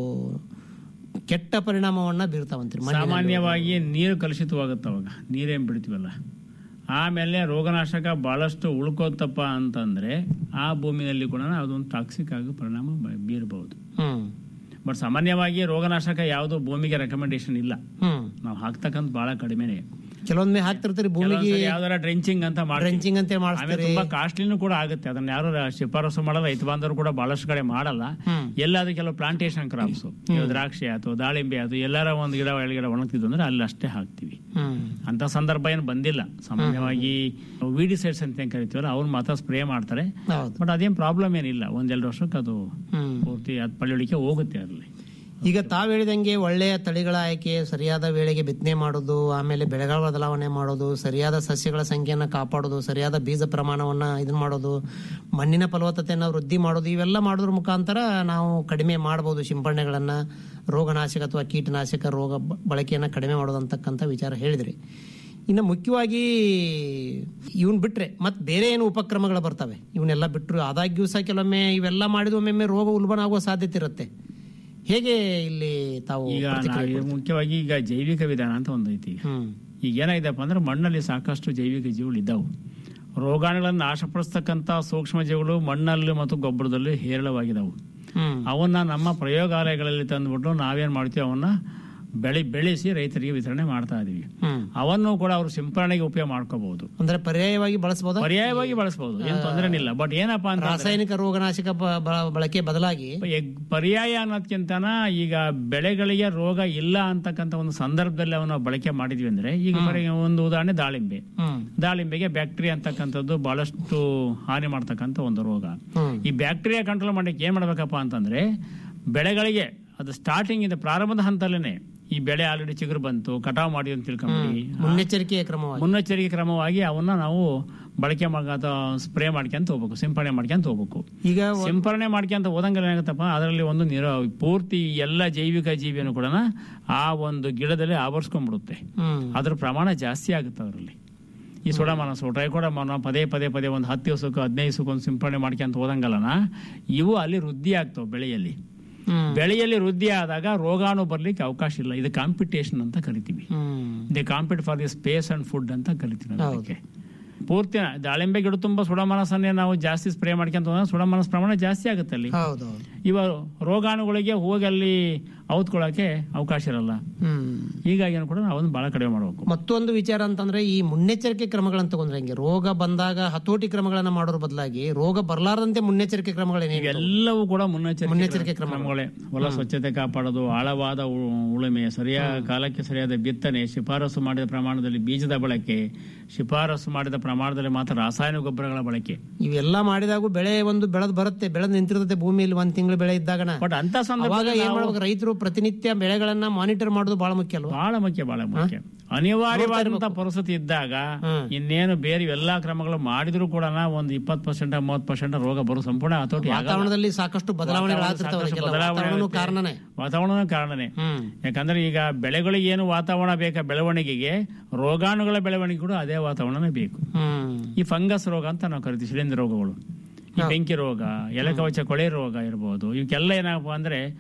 ಕೆಟ್ಟ ಪರಿಣಾಮವನ್ನ ಬೀರ್ತಾವಂತೀರಿ ಮಣ್ಣಿನಲ್ಲಿ? ಸಾಮಾನ್ಯವಾಗಿ ನೀರು ಕಲುಷಿತವಾಗುತ್ತೆ ಅವಾಗ ನೀರೇನ್ ಬಿಡ್ತೀವಲ್ಲ ಆಮೇಲೆ ರೋಗನಾಶಕ ಬಹಳಷ್ಟು ಉಳ್ಕೋತಪ್ಪ ಅಂತಂದ್ರೆ ಆ ಭೂಮಿನಲ್ಲಿ ಕೂಡ ಅದೊಂದು ಟಾಕ್ಸಿಕ್ ಆಗಿ ಪರಿಣಾಮ ಬ- ಬೀರಬಹುದು ಹ್ಮ್ ಬಟ್ ಸಾಮಾನ್ಯವಾಗಿ ರೋಗನಾಶಕ ಯಾವುದು ಭೂಮಿಗೆ ರೆಕಮೆಂಡೇಶನ್ ಇಲ್ಲ ಹ್ಮ್ ನಾವು ಹಾಕ್ತಕ್ಕಂಥ ಬಹಳ ಕಡಿಮೆನೆ ಕೆಲವೊಮ್ಮೆ ಹಾಕ್ತಿರ್ತೀರಿ ಭೂಮಿಗೆ ಯಾವ್ದಾರ ಡ್ರೆಂಚಿಂಗ್ ಅಂತ ಮಾಡ್ತೀವಿ. ಡ್ರೆಂಚಿಂಗ್ ಅಂತ ಆಮೇಲೆ ಮಾಡಿಸ್ತೀರಿ ತುಂಬಾ ಕಾಸ್ಟ್ಲಿನೂ ಕೂಡ ಆಗುತ್ತೆ ಅದನ್ನ ಯಾರು ರ- ಶಿಫಾರಸು ಮಾಡಲ್ಲ ರೈತ ಬಾಂಧವರು ಕೂಡ ಬಹಳಷ್ಟು ಕಡೆ ಮಾಡಲ್ಲ ಹ್ಮ್. ಎಲ್ಲಾದ್ರೂ ಕೆಲವು ಪ್ಲಾಂಟೇಶನ್ ಕ್ರಾಪ್ಸ್ ದ್ರಾಕ್ಷಿ ಅಥವಾ ದಾಳಿಂಬೆ ಅಥವಾ ಎಲ್ಲಾರ ಒಂದು ಗಿಡ ಎಳಗಿಡ ಒಣಗ್ತಿದ್ದು ಅಂದ್ರೆ ಅಲ್ಲಿ ಅಷ್ಟೇ ಹಾಕ್ತಿವಿ ಹ್ಮ್ ಅಂತ ಸಂದರ್ಭ ಏನು ಬಂದಿಲ್ಲ ಸಾಮಾನ್ಯವಾಗಿ ವಿಡಿಸೈಡ್ಸ್ ಅಂತ ಏನ್ ಕರಿತೀವಲ್ಲ ಅವ್ರು ಮಾತ್ರ ಸ್ಪ್ರೇ ಮಾಡ್ತಾರೆ ಹೌದು ಬಟ್ ಅದೇನ್ ಪ್ರಾಬ್ಲಮ್ ಏನಿಲ್ಲ ಒಂದೆರಡು ವರ್ಷಕ್ಕೆ ಅದು ಹ್ಮ್ ಪೂರ್ತಿ ಅದ್ ಪಳ್ಳಿಳಿಕೆ ಹೋಗುತ್ತೆ ಅದರಲ್ಲಿ ಈಗ ತಾವ್ ಹೇಳಿದಂಗೆ ಒಳ್ಳೆಯ ತಳಿಗಳ ಆಯ್ಕೆ ಸರಿಯಾದ ವೇಳೆಗೆ ಬಿತ್ತನೆ ಮಾಡೋದು ಆಮೇಲೆ ಬೆಳೆಗಳ ಬದಲಾವಣೆ ಮಾಡೋದು ಸರಿಯಾದ ಸಸ್ಯಗಳ ಸಂಖ್ಯೆಯನ್ನು ಕಾಪಾಡೋದು ಸರಿಯಾದ ಬೀಜ ಪ್ರಮಾಣವನ್ನ ಇದನ್ನ ಮಾಡೋದು ಮಣ್ಣಿನ ಫಲವತ್ತತೆಯನ್ನು ವೃದ್ಧಿ ಮಾಡೋದು ಇವೆಲ್ಲ ಮಾಡೋದ್ರ ಮುಖಾಂತರ ನಾವು ಕಡಿಮೆ ಮಾಡಬಹುದು ಸಿಂಪಡಣೆಗಳನ್ನ ರೋಗನಾಶಕ ಅಥವಾ ಕೀಟನಾಶಕ ರೋಗ ಬ- ಬಳಕೆಯನ್ನ ಕಡಿಮೆ ಮಾಡೋದು ಅಂತಕ್ಕಂಥ ವಿಚಾರ ಹೇಳಿದ್ರಿ ಇನ್ನು ಮುಖ್ಯವಾಗಿ ಇವನ್ ಬಿಟ್ರೆ ಮತ್ತೆ ಬೇರೆ ಏನು ಉಪಕ್ರಮಗಳು ಬರ್ತವೆ ಇವನ್ನೆಲ್ಲ ಬಿಟ್ಟರು ಆದಾಗ್ಯೂ ಸಹ ಕೆಲವೊಮ್ಮೆ ಇವೆಲ್ಲ ಮಾಡಿದ ಒಮ್ಮೊಮ್ಮೆ ರೋಗ ಉಲ್ಬಣ ಆಗುವ ಸಾಧ್ಯತೆ ಇರುತ್ತೆ ಹೇಗೆ ಇಲ್ಲಿ ತಾವು ಈಗ ಪ್ರತಿಕ್ರಿಯೆ ನಾವು ಮುಖ್ಯವಾಗಿ ಈಗ ಜೈವಿಕ ವಿಧಾನ ಅಂತ ಒಂದು ಐತಿ ಈಗ. ಹ್ಮ್ ಈಗ ಏನಾಗಿದೆಪ್ಪ ಅಂದ್ರೆ ಮಣ್ಣಲ್ಲಿ ಸಾಕಷ್ಟು ಜೈವಿಕ ಜೀವಿಗಳು ಇದ್ದಾವೆ ರೋಗಾಣುಗಳನ್ನು ನಾಶಪಡಿಸ್ತಕ್ಕಂಥ ಸೂಕ್ಷ್ಮ ಜೀವಿಗಳು ಮಣ್ಣಲ್ಲಿ ಮತ್ತು ಗೊಬ್ಬರದಲ್ಲಿ ಹೇರಳವಾಗಿದ್ದಾವೆ ಹ್ಮ್ ಅವನ್ನ ನಮ್ಮ ಪ್ರಯೋಗಾಲಯಗಳಲ್ಲಿ ತಂದ್ಬಿಟ್ಟು ನಾವೇನ್ ಮಾಡ್ತೀವಿ ಅವನ್ನ ಬೆಳಿ ಬೆಳೆಸಿ ರೈತರಿಗೆ ವಿತರಣೆ ಮಾಡ್ತಾ ಇದೀವಿ ಹ್ಮ್ ಅವನ್ನು ಕೂಡ ಅವರು ಸಿಂಪರಣೆಗೆ ಉಪಯೋಗ ಮಾಡ್ಕೋಬಹುದು ಅಂದ್ರೆ ಪರ್ಯಾಯವಾಗಿ ಬಳಸಬಹುದಾ ಪರ್ಯಾಯವಾಗಿ ಬಳಸಬಹುದು ಏನ್ ತೊಂದರೆನಿಲ್ಲ ಬಟ್ ಏನಪ್ಪಾ ಅಂತ ರಾಸಾಯನಿಕ ರೋಗನಾಶಕ ಬ- ಬ- ಬಳಕೆ ಬದಲಾಗಿ ಎಗ್- ಪರ್ಯಾಯ ಅನ್ನೋದ್ಕಿಂತನ ಈಗ ಬೆಳೆಗಳಿಗೆ ರೋಗ ಇಲ್ಲ ಅಂತಕ್ಕಂಥ ಒಂದು ಸಂದರ್ಭದಲ್ಲಿ ಅವನ್ನ ಬಳಕೆ ಮಾಡಿದ್ವಿ ಅಂದ್ರೆ ಈಗ ಬರೀ ಒಂದು ಉದಾಹರಣೆ ದಾಳಿಂಬೆ ಹ್ಮ್ ದಾಳಿಂಬೆಗೆ ಬ್ಯಾಕ್ಟೀರಿಯಾ ಅಂತಕ್ಕಂಥದ್ದು ಬಹಳಷ್ಟು ಹಾನಿ ಮಾಡ್ತಕ್ಕಂಥ ಒಂದು ರೋಗ ಹ್ಮ್ ಈ ಬ್ಯಾಕ್ಟೀರಿಯಾ ಕಂಟ್ರೋಲ್ ಮಾಡಕ್ಕೆ ಏನ್ ಮಾಡ್ಬೇಕಪ್ಪ ಅಂತಂದ್ರೆ ಬೆಳೆಗಳಿಗೆ ಅದು ಸ್ಟಾರ್ಟಿಂಗ್ ಇಂದ ಪ್ರಾರಂಭದ ಹಂತದಲ್ಲೇ ಈ ಬೆಳೆ ಆಲ್ರೆಡಿ ಚಿಗುರು ಬಂತು ಕಟಾವು ಮಾಡಿ ಅಂತ ತಿಳ್ಕೊಂಬಿಡಿ ಮುನ್ನೆಚ್ಚರಿಕೆಯ ಕ್ರಮವಾಗಿ ಮುನ್ನೆಚ್ಚರಿಕೆ ಕ್ರಮವಾಗಿ ಅವನ್ನ ನಾವು ಬಳಕೆ ಮಾಡ ಅಥವಾ ಸ್ಪ್ರೇ ಮಾಡ್ಕೊಂತ ಹೋಗ್ಬೇಕು ಸಿಂಪರಣೆ ಮಾಡ್ಕೊಂತ ಹೋಗ್ಬೇಕು ಈಗ ಸಿಂಪರಣೆ ಮಾಡ್ಕೊಂತ ಹೋದಂಗೆಲ್ಲ ಏನಾಗುತ್ತಪ್ಪ ಅದರಲ್ಲಿ ಒಂದು ನಿರ ಪೂರ್ತಿ ಎಲ್ಲ ಜೈವಿಕ ಜೀವಿಯನ್ನು ಕೂಡ ಆ ಒಂದು ಗಿಡದಲ್ಲಿ ಆವರಿಸ್ಕೊಂಡ್ಬಿಡುತ್ತೆ ಹ್ಮ್ ಅದ್ರ ಪ್ರಮಾಣ ಜಾಸ್ತಿ ಆಗುತ್ತೆ ಅದರಲ್ಲಿ ಈ ಸೊಡಮಾನಸು ಟ್ರೈಕೋಡಮಾನ ಪದೇ ಪದೇ ಪದೇ ಒಂದು ಹತ್ತು ದಿವಸಕ್ಕೂ ಹದಿನೈದು ದಿವಸಕ್ಕೂ ಒಂದು ಸಿಂಪರಣೆ ಮಾಡ್ಕೊಂತ ಹೋದಂಗಲ್ಲನ ಇವು ಅಲ್ಲಿ ವೃದ್ಧಿ ಆಗ್ತವೆ ಬೆಳೆಯಲ್ಲಿ ಹ್ಮ್ ಬೆಳೆಯಲ್ಲಿ ವೃದ್ಧಿ ಆದಾಗ ರೋಗಾಣು ಬರ್ಲಿಕ್ಕೆ ಅವಕಾಶ ಇಲ್ಲ ಇದು ಕಾಂಪಿಟೇಷನ್ ಅಂತ ಕರಿತೀವಿ hmm they compete for the space and food ಅಂತ ಕರಿತೀವಿ ನಾವು ಹೌದು. ಅದಕ್ಕೆ ಪೂರ್ತಿ ದಾಳಿಂಬೆ ಗಿಡ ತುಂಬ ಸುಡಮನಸನ್ನೇ ನಾವು ಜಾಸ್ತಿ ಸ್ಪ್ರೇ ಮಾಡ್ಕೊಂತ ಹೋದ್ರೆ ಸುಡಮನಸ್ ಪ್ರಮಾಣ ಜಾಸ್ತಿ ಆಗುತ್ತೆ ಅಲ್ಲಿ ಹೌದು ಇವ ರೋಗಾಣುಗಳಿಗೆ ಹೋಗಿ ಅಲ್ಲಿ ಔತ್ಕೊಳ್ಳೋಕೆ ಅವಕಾಶ ಇರಲ್ಲ ಹ್ಮ್ ಹೀಗಾಗಿ ಕೂಡ ನಾವು ಅದನ್ನ ಬಹಳ ಕಡಿಮೆ ಮಾಡಬೇಕು ಮತ್ತೊಂದು ವಿಚಾರ ಅಂತಂದ್ರೆ ಈ ಮುನ್ನೆಚ್ಚರಿಕೆ ಕ್ರಮಗಳನ್ನ ತಗೊಂಡ್ರೆ ಹೆಂಗೆ ರೋಗ ಬಂದಾಗ ಹತೋಟಿ ಕ್ರಮಗಳನ್ನ ಮಾಡೋದ್ರ ಬದಲಾಗಿ ರೋಗ ಬರ್ಲಾರ್ದಂತೆ ಮುನ್ನೆಚ್ಚರಿಕೆ ಕ್ರಮಗಳೇನೇನು ಎಲ್ಲವೂ ಕೂಡ ಮುನ್ನೆಚ್ಚರಿಕೆ ಮುನ್ನೆಚ್ಚರಿಕೆ ಕ್ರಮ. ಕ್ರಮಗಳೇ ಹೊಲ ಸ್ವಚ್ಛತೆ ಕಾಪಾಡೋದು ಆಳವಾದ ಉ- ಉಳುಮೆ ಸರಿಯಾದ ಕಾಲಕ್ಕೆ ಸರಿಯಾದ ಬಿತ್ತನೆ ಶಿಫಾರಸು ಮಾಡಿದ ಪ್ರಮಾಣದಲ್ಲಿ ಬೀಜದ ಬಳಕೆ ಶಿಫಾರಸು ಮಾಡಿದ ಪ್ರಮಾಣದಲ್ಲಿ ಮಾತ್ರ ರಾಸಾಯನಿಕ ಗೊಬ್ಬರಗಳ ಬಳಕೆ ಇವೆಲ್ಲ ಮಾಡಿದಾಗೂ ಬೆಳೆ ಒಂದು ಬೆಳೆದ್ ಬರುತ್ತೆ ಬೆಳೆದ್ ನಿಂತಿರ್ತದೆ ಭೂಮಿಯಲ್ಲಿ ಒಂದ್ ತಿಂಗಳು ಬೆಳೆ ಇದ್ದಾಗನ ಬಟ್ ಅಂತ ಅವಾಗ ಸಂದರ್ಭದಲ್ಲಿ ಏನ್ ನಾವು- ಮಾಡ್ಬೇಕು ರೈತರು ಪ್ರತಿನಿತ್ಯ ಬೆಳೆಗಳನ್ನ ಮಾನಿಟರ್ ಮಾಡೋದು ಬಹಳ ಮುಖ್ಯ ಅಲ್ವಾ ಬಹಳ ಮುಖ್ಯ ಬಹಳ ಮುಖ್ಯ ಅನಿವಾರ್ಯವಾದಂತ ಪರಿಸ್ಥಿತಿ ಇದ್ದಾಗ ಇನ್ನೇನು ಬೇರೆ ಎಲ್ಲಾ ಕ್ರಮಗಳು ಮಾಡಿದ್ರು ಕೂಡ ಒಂದು ಇಪ್ಪತ್ತು ಪರ್ಸೆಂಟ್ ಮೂವತ್ತು ಪರ್ಸೆಂಟ್ ರೋಗ ಬರೋ ಸಂಪೂರ್ಣ ಹತೋಟಿ ಆಗಲ್ಲ. ವಾತಾವರಣದಲ್ಲಿ ಸಾಕಷ್ಟು ಬದಲಾವಣೆಗಳು ವಾತಾವರಣ ಆಗ್ತಿರ್ತಾವೆ ಸಾಕಷ್ಟು ಅದಕ್ಕೆಲ್ಲ. ಬದಲಾವಣೆ ವಾತಾವರಣನೂ ಆಗುತ್ತೆ. ಕಾರಣನೇ ವಾತಾವರಣನೂ ಕಾರಣನೇ ಹ್ಮ್ ಯಾಕಂದ್ರೆ ಈಗ ಬೆಳೆಗಳಿಗೆ ಏನು ವಾತಾವರಣ ಬೇಕಾ ಬೆಳವಣಿಗೆಗೆ ರೋಗಾಣುಗಳ ಬೆಳವಣಿಗೆ ಕೂಡ ಅದೇ ವಾತಾವರಣನೇ ಬೇಕು ಹ್ಮ್ ಈ ಫಂಗಸ್ ರೋಗ ಅಂತ ನಾವು ಕರಿತೀವಿ ಶಿಲೀಂಧ್ರ ರೋಗಗಳು ಈ ಬೆಂಕಿ ರೋಗ ಎಲೆಕವಚ ಕೊಳೆ ರೋಗ ಇರಬಹುದು ಇವಕ್ಕೆಲ್ಲ ಏನಪ್ಪ ಅಂದ್ರೆ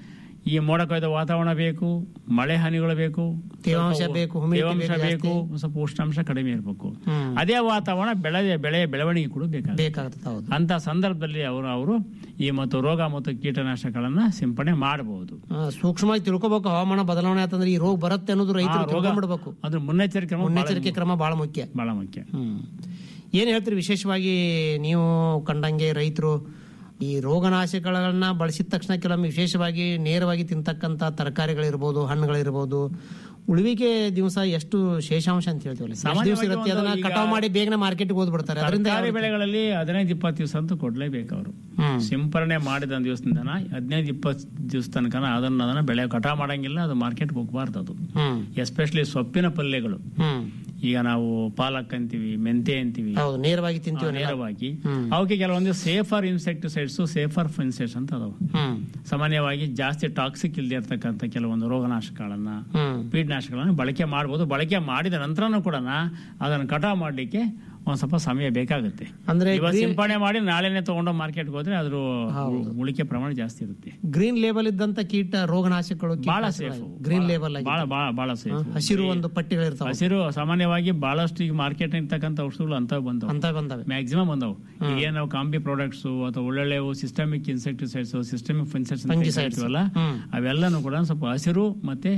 ಈ ಮೋಡ ಕವಿದ ವಾತಾವರಣ ಬೇಕು ಮಳೆ ಹನಿಗಳು ಬೇಕು ತೇವಾಂಶ ಸ್ವಲ್ಪ ಬೇಕು, humidity ತೇವಾಂಶ ಬೇಕು ಬೇಕು ಜಾಸ್ತಿ. ಒಂದ್ ಸ್ವಲ್ಪ ಉಷ್ಣಾಂಶ ಕಡಿಮೆ ಇರಬೇಕು ಹ್ಮ್. ಅದೇ ವಾತಾವರಣ ಬೆಳೆ ಬೆಳೆಯ ಬೆಳವಣಿಗೆ ಕೂಡ ಬೇಕಾಗುತ್ತೆ ಬೇಕಾಗ್ತದೆ ಹೌದು ಅಂತ ಸಂದರ್ಭದಲ್ಲಿ ಅವರು ಅವರು ಈ ಮತ್ತು ರೋಗ ಮತ್ತು ಕೀಟನಾಶಕಗಳನ್ನ ಸಿಂಪಡಣೆ ಮಾಡಬಹುದು ಆ, ಸೂಕ್ಷ್ಮವಾಗಿ ತಿಳ್ಕೊಬೇಕು ಹವಾಮಾನ ಬದಲಾವಣೆ ಆತಂದ್ರೆ ಈ ರೋಗ ಬರುತ್ತೆ ಅನ್ನೋದು ರೈತರು ಆ ರೋಗ- ತಿಳ್ಕೊಂಡ್ಬಿಡ್ಬೇಕು ಅದು ಮುನ್ನೆಚ್ಚರಿಕೆ ಕ್ರಮ ಬಹಳ ಮುನ್ನೆಚ್ಚರಿಕೆ ಕ್ರಮ ಬಹಳ ಮುಖ್ಯ ಬಹಳ ಮುಖ್ಯ ಹ್ಮ್ ಏನ್ ಹೇಳ್ತೀರಿ ವಿಶೇಷವಾಗಿ ನೀವು ಕಂಡಂಗೆ ರೈತರು ಈ ರೋಗನಾಶಕಗಳನ್ನ ಬಳಸಿದ ತಕ್ಷಣ ಕೆಲವೊಮ್ಮೆ ವಿಶೇಷವಾಗಿ ನೇರವಾಗಿ ತಿಂತಕ್ಕಂತ ತರಕಾರಿಗಳಿರ್ಬೋದು ಹಣ್ಣುಗಳಿರ್ಬೋದು ಉಳಿವಿಗೆ ದಿವಸ ಎಷ್ಟು ಶೇಷಾಂಶ ಅಂತ ಹೇಳ್ತೀವಲ್ಲ ಎಷ್ಟು ದಿವಸ ಸಾಮಾನ್ಯವಾಗಿ ಇರುತ್ತೆ ಅದನ್ನ ಒಂದು ಈಗ- ಕಟಾವ್ ಮಾಡಿ ಬೇಗನೆ ಮಾರ್ಕೆಟ್ಗೆ ಹೋಗ್ಬಿಡ್ತಾರೆ ಅದರಿಂದ ತರಕಾರಿ ಬೆಳೆಗಳಲ್ಲಿ ಹದಿನೈದು ಇಪ್ಪತ್ತು ದಿವಸ ಅಂತೂ ಕೊಡ್ಲೇಬೇಕು ಅವರು ಹ್ಮ್. ಸಿಂಪರಣೆ ಮಾಡಿದ ದಿವಸದಿಂದ ಹದಿನೈದು ಇಪ್ಪತ್ತು ದಿವಸ ತನಕ ಅದನ್ನ ಅದನ್ನ ಬೆಳೆ ಕಟಾವ್ ಮಾಡಂಗಿಲ್ಲ ಅದು ಮಾರ್ಕೆಟ್ಗೆ ಹೋಗಬಾರ್ದು ಅದು ಹ್ಮ್ ಎಸ್ಪೆಷಲಿ ಸೊಪ್ಪಿನ ಪಲ್ಯಗಳು ಹ್ಮ್ ಈಗ ನಾವು ಪಾಲಕ್ ಅಂತೀವಿ ಮೆಂತೆ ಅಂತೀವಿ ಹೌದು ನೇರವಾಗಿ ಆ, ತಿಂತೀವಿ ನೇರವಾಗಿ ಹ್ಮ್. ಅವಕ್ಕೆ ಕೆಲವೊಂದು ಸೇಫರ್ ಇನ್ಸೆಕ್ಟಿಸೈಡ್ಸ್ ಸೇಫರ್ ಫಿನ್ಸೈಡ್ಸ್ ಅಂತ ಅದಾವ ಹ್ಮ್ ಸಾಮಾನ್ಯವಾಗಿ ಜಾಸ್ತಿ ಟಾಕ್ಸಿಕ್ ಇಲ್ಲದೆ ಇರ್ತಕ್ಕಂಥ ಕೆಲವೊಂದು ರೋಗನಾಶಕಗಳನ್ನ ಹ್ಮ್ ಕೀಟನಾಶಕಗಳನ್ನು ಬಳಕೆ ಮಾಡಬಹುದು ಬಳಕೆ ಮಾಡಿದ ನಂತರನೂ ಕೂಡ ಅದನ್ನು ಕಟಾವ್ ಮಾಡಲಿಕ್ಕೆ ಒಂದ್ ಸ್ವಲ್ಪ ಸಮಯ ಬೇಕಾಗುತ್ತೆ ಅಂದ್ರೆ ಇವತ್ತು green- ಸಿಂಪಡಣೆ ಮಾಡಿ ನಾಳೆನೆ ತಗೊಂಡು ಮಾರ್ಕೆಟ್ಗೆ ಹೋದ್ರೆ ಅದ್ರ ಉಳಿಕೆ ಪ್ರಮಾಣ ಜಾಸ್ತಿ ಇರುತ್ತೆ ಗ್ರೀನ್ ಲೇಬಲ್ ಇದ್ದಂತ ಕೀಟ ರೋಗನಾಶಕಗಳು ಬಹಳ ಸೇಫ್ ಗ್ರೀನ್ ಲೇಬಲ್ ಬಹಳ ಬಹಳ ಬಹಳ ಸೇಫ್ ಹಸಿರು ಒಂದು ಪಟ್ಟಿಗಳಿರ್ತಾವ ಹಸಿರು ಸಾಮಾನ್ಯವಾಗಿ ಬಹಳಷ್ಟು ಈಗ ಮಾರ್ಕೆಟ್ ಇರ್ತಕ್ಕಂಥ ಔಷಧಿಗಳು ಅಂತ ಬಂದವು ಅಂತ ಬಂದವೆ ಮ್ಯಾಕ್ಸಿಮಮ್ ಬಂದವು ಈಗ ಏನ್ ನಾವು ಕಾಂಬಿ ಪ್ರಾಡಕ್ಟ್ಸ್ ಅಥವಾ ಒಳ್ಳೊಳ್ಳೆ systemic insecticides systemic fungicides Fungicides. ಹೇಳ್ತೀವಲ್ಲ ಹ್ಮ್. ಅವೆಲ್ಲನೂ ಕೂಡ ಸ್ವಲ್ಪ ಹಸಿರು ಮತ್ತೆ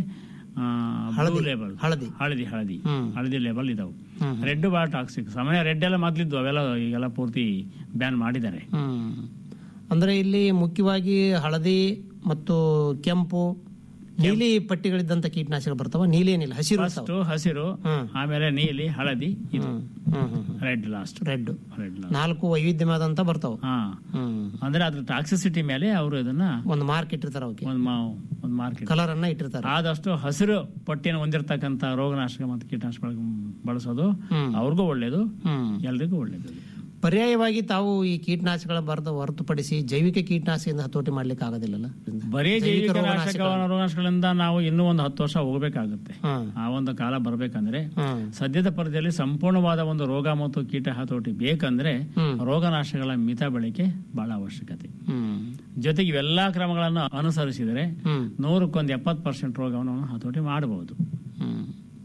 ಹಳದಿ. ಲೇಬಲ್ ಹಳದಿ. ಹಳದಿ ಹಳದಿ ಹ್ಮ್. ಹಳದಿ ಲೇಬಲ್ ಇದಾವೆ ಹ್ಮ್. ರೆಡ್ ಬಹಳ ಟಾಕ್ಸಿಕ್ ಸಾಮಾನ್ಯ ರೆಡ್ ಎಲ್ಲ ಮೊದ್ಲಿದ್ದು ಅವೆಲ್ಲ ಈಗೆಲ್ಲ ಪೂರ್ತಿ ಬ್ಯಾನ್ ಮಾಡಿದ್ದಾರೆ ಹ್ಮ್ ಅಂದ್ರೆ ಇಲ್ಲಿ ಮುಖ್ಯವಾಗಿ ಹಳದಿ ಮತ್ತು ಕೆಂಪು ನೀಲಿ ಪಟ್ಟಿಗಳಿದ್ದಂತ ಕೀಟನಾಶಕ ಬರ್ತಾವ ನೀಲಿ ಏನಿಲ್ಲ ಹಸಿರು ಫಸ್ಟ್ ಹಸಿರು ಆಮೇಲೆ ನೀಲಿ ಹಳದಿ ಇದು ರೆಡ್ ಲಾಸ್ಟ್ ರೆಡ್ ರೆಡ್ ನಾಲ್ಕು ವೈವಿಧ್ಯವಾದಂತ ಬರ್ತಾವ ಹಾ ಹ್ಮ್ ಅಂದ್ರೆ ಅದ್ರ ಟಾಕ್ಸಿಸಿಟಿ ಮೇಲೆ ಅವರು ಇದನ್ನ ಒಂದು ಮಾರ್ಕ್ ಇಟ್ಟಿರ್ತಾರ ಅವಕ್ಕೆ ಒಂದು ಮಾ- ಒಂದು ಮಾರ್ಕೆಟ್ ಕಲರ್ ಅನ್ನ ಇಟ್ಟಿರ್ತಾರೆ ಆದಷ್ಟು ಹಸಿರು ಪಟ್ಟಿಯನ್ನು ಹೊಂದಿರತಕ್ಕಂತ ರೋಗನಾಶಕ ಮತ್ತು ಕೀಟನಾಶಕ ಬಳಸೋದು ಹ್ಮ್. ಅವ್ರಿಗೂ ಒಳ್ಳೇದು ಹ್ಮ್ ಎಲ್ರಿಗೂ ಒಳ್ಳೇದು ಪರ್ಯಾಯವಾಗಿ ತಾವು ಈ ಕೀಟನಾಶಕಗಳ ಬರದ ಹೊರತುಪಡಿಸಿ ಜೈವಿಕ ಕೀಟನಾಶಕದಿಂದ ಹತೋಟಿ ಮಾಡ್ಲಿಕ್ಕೆ ಆಗೋದಿಲ್ಲಲ್ಲ ಬರೀ ಜೈವಿಕ ಜೈವಿಕ ರೋಗನಾಶಕ ನಾಶಕ ರೋಗನಾಶಕಗಳಿಂದ ನಾವು ಇನ್ನೂ ಒಂದು ಹತ್ತು ವರ್ಷ ಹೋಗ್ಬೇಕಾಗುತ್ತೆ ಹ್ಮ್. ಆ ಒಂದು ಕಾಲ ಬರ್ಬೇಕಂದ್ರೆ ಹ್ಮ್. ಸದ್ಯದ ಪರಿಧಿಯಲ್ಲಿ ಸಂಪೂರ್ಣವಾದ ಒಂದು ರೋಗ ಮತ್ತು ಕೀಟ ಹತೋಟಿ ಬೇಕಂದ್ರೆ ಹ್ಮ್. ರೋಗನಾಶಕಗಳ ಮಿತ ಬಳಕೆ ಬಹಳ ಅವಶ್ಯಕತೆ ಹ್ಮ್ ಜೊತೆಗೆ ಇವೆಲ್ಲಾ ಕ್ರಮಗಳನ್ನು ಅನುಸರಿಸಿದರೆ ಹ್ಮ್. ನೂರಕ್ಕೊಂದು ಎಪ್ಪತ್ತು ಪರ್ಸೆಂಟ್ ರೋಗವನ್ನು ನಾವು ಹತೋಟಿ ಮಾಡಬಹುದು ಹ್ಮ್.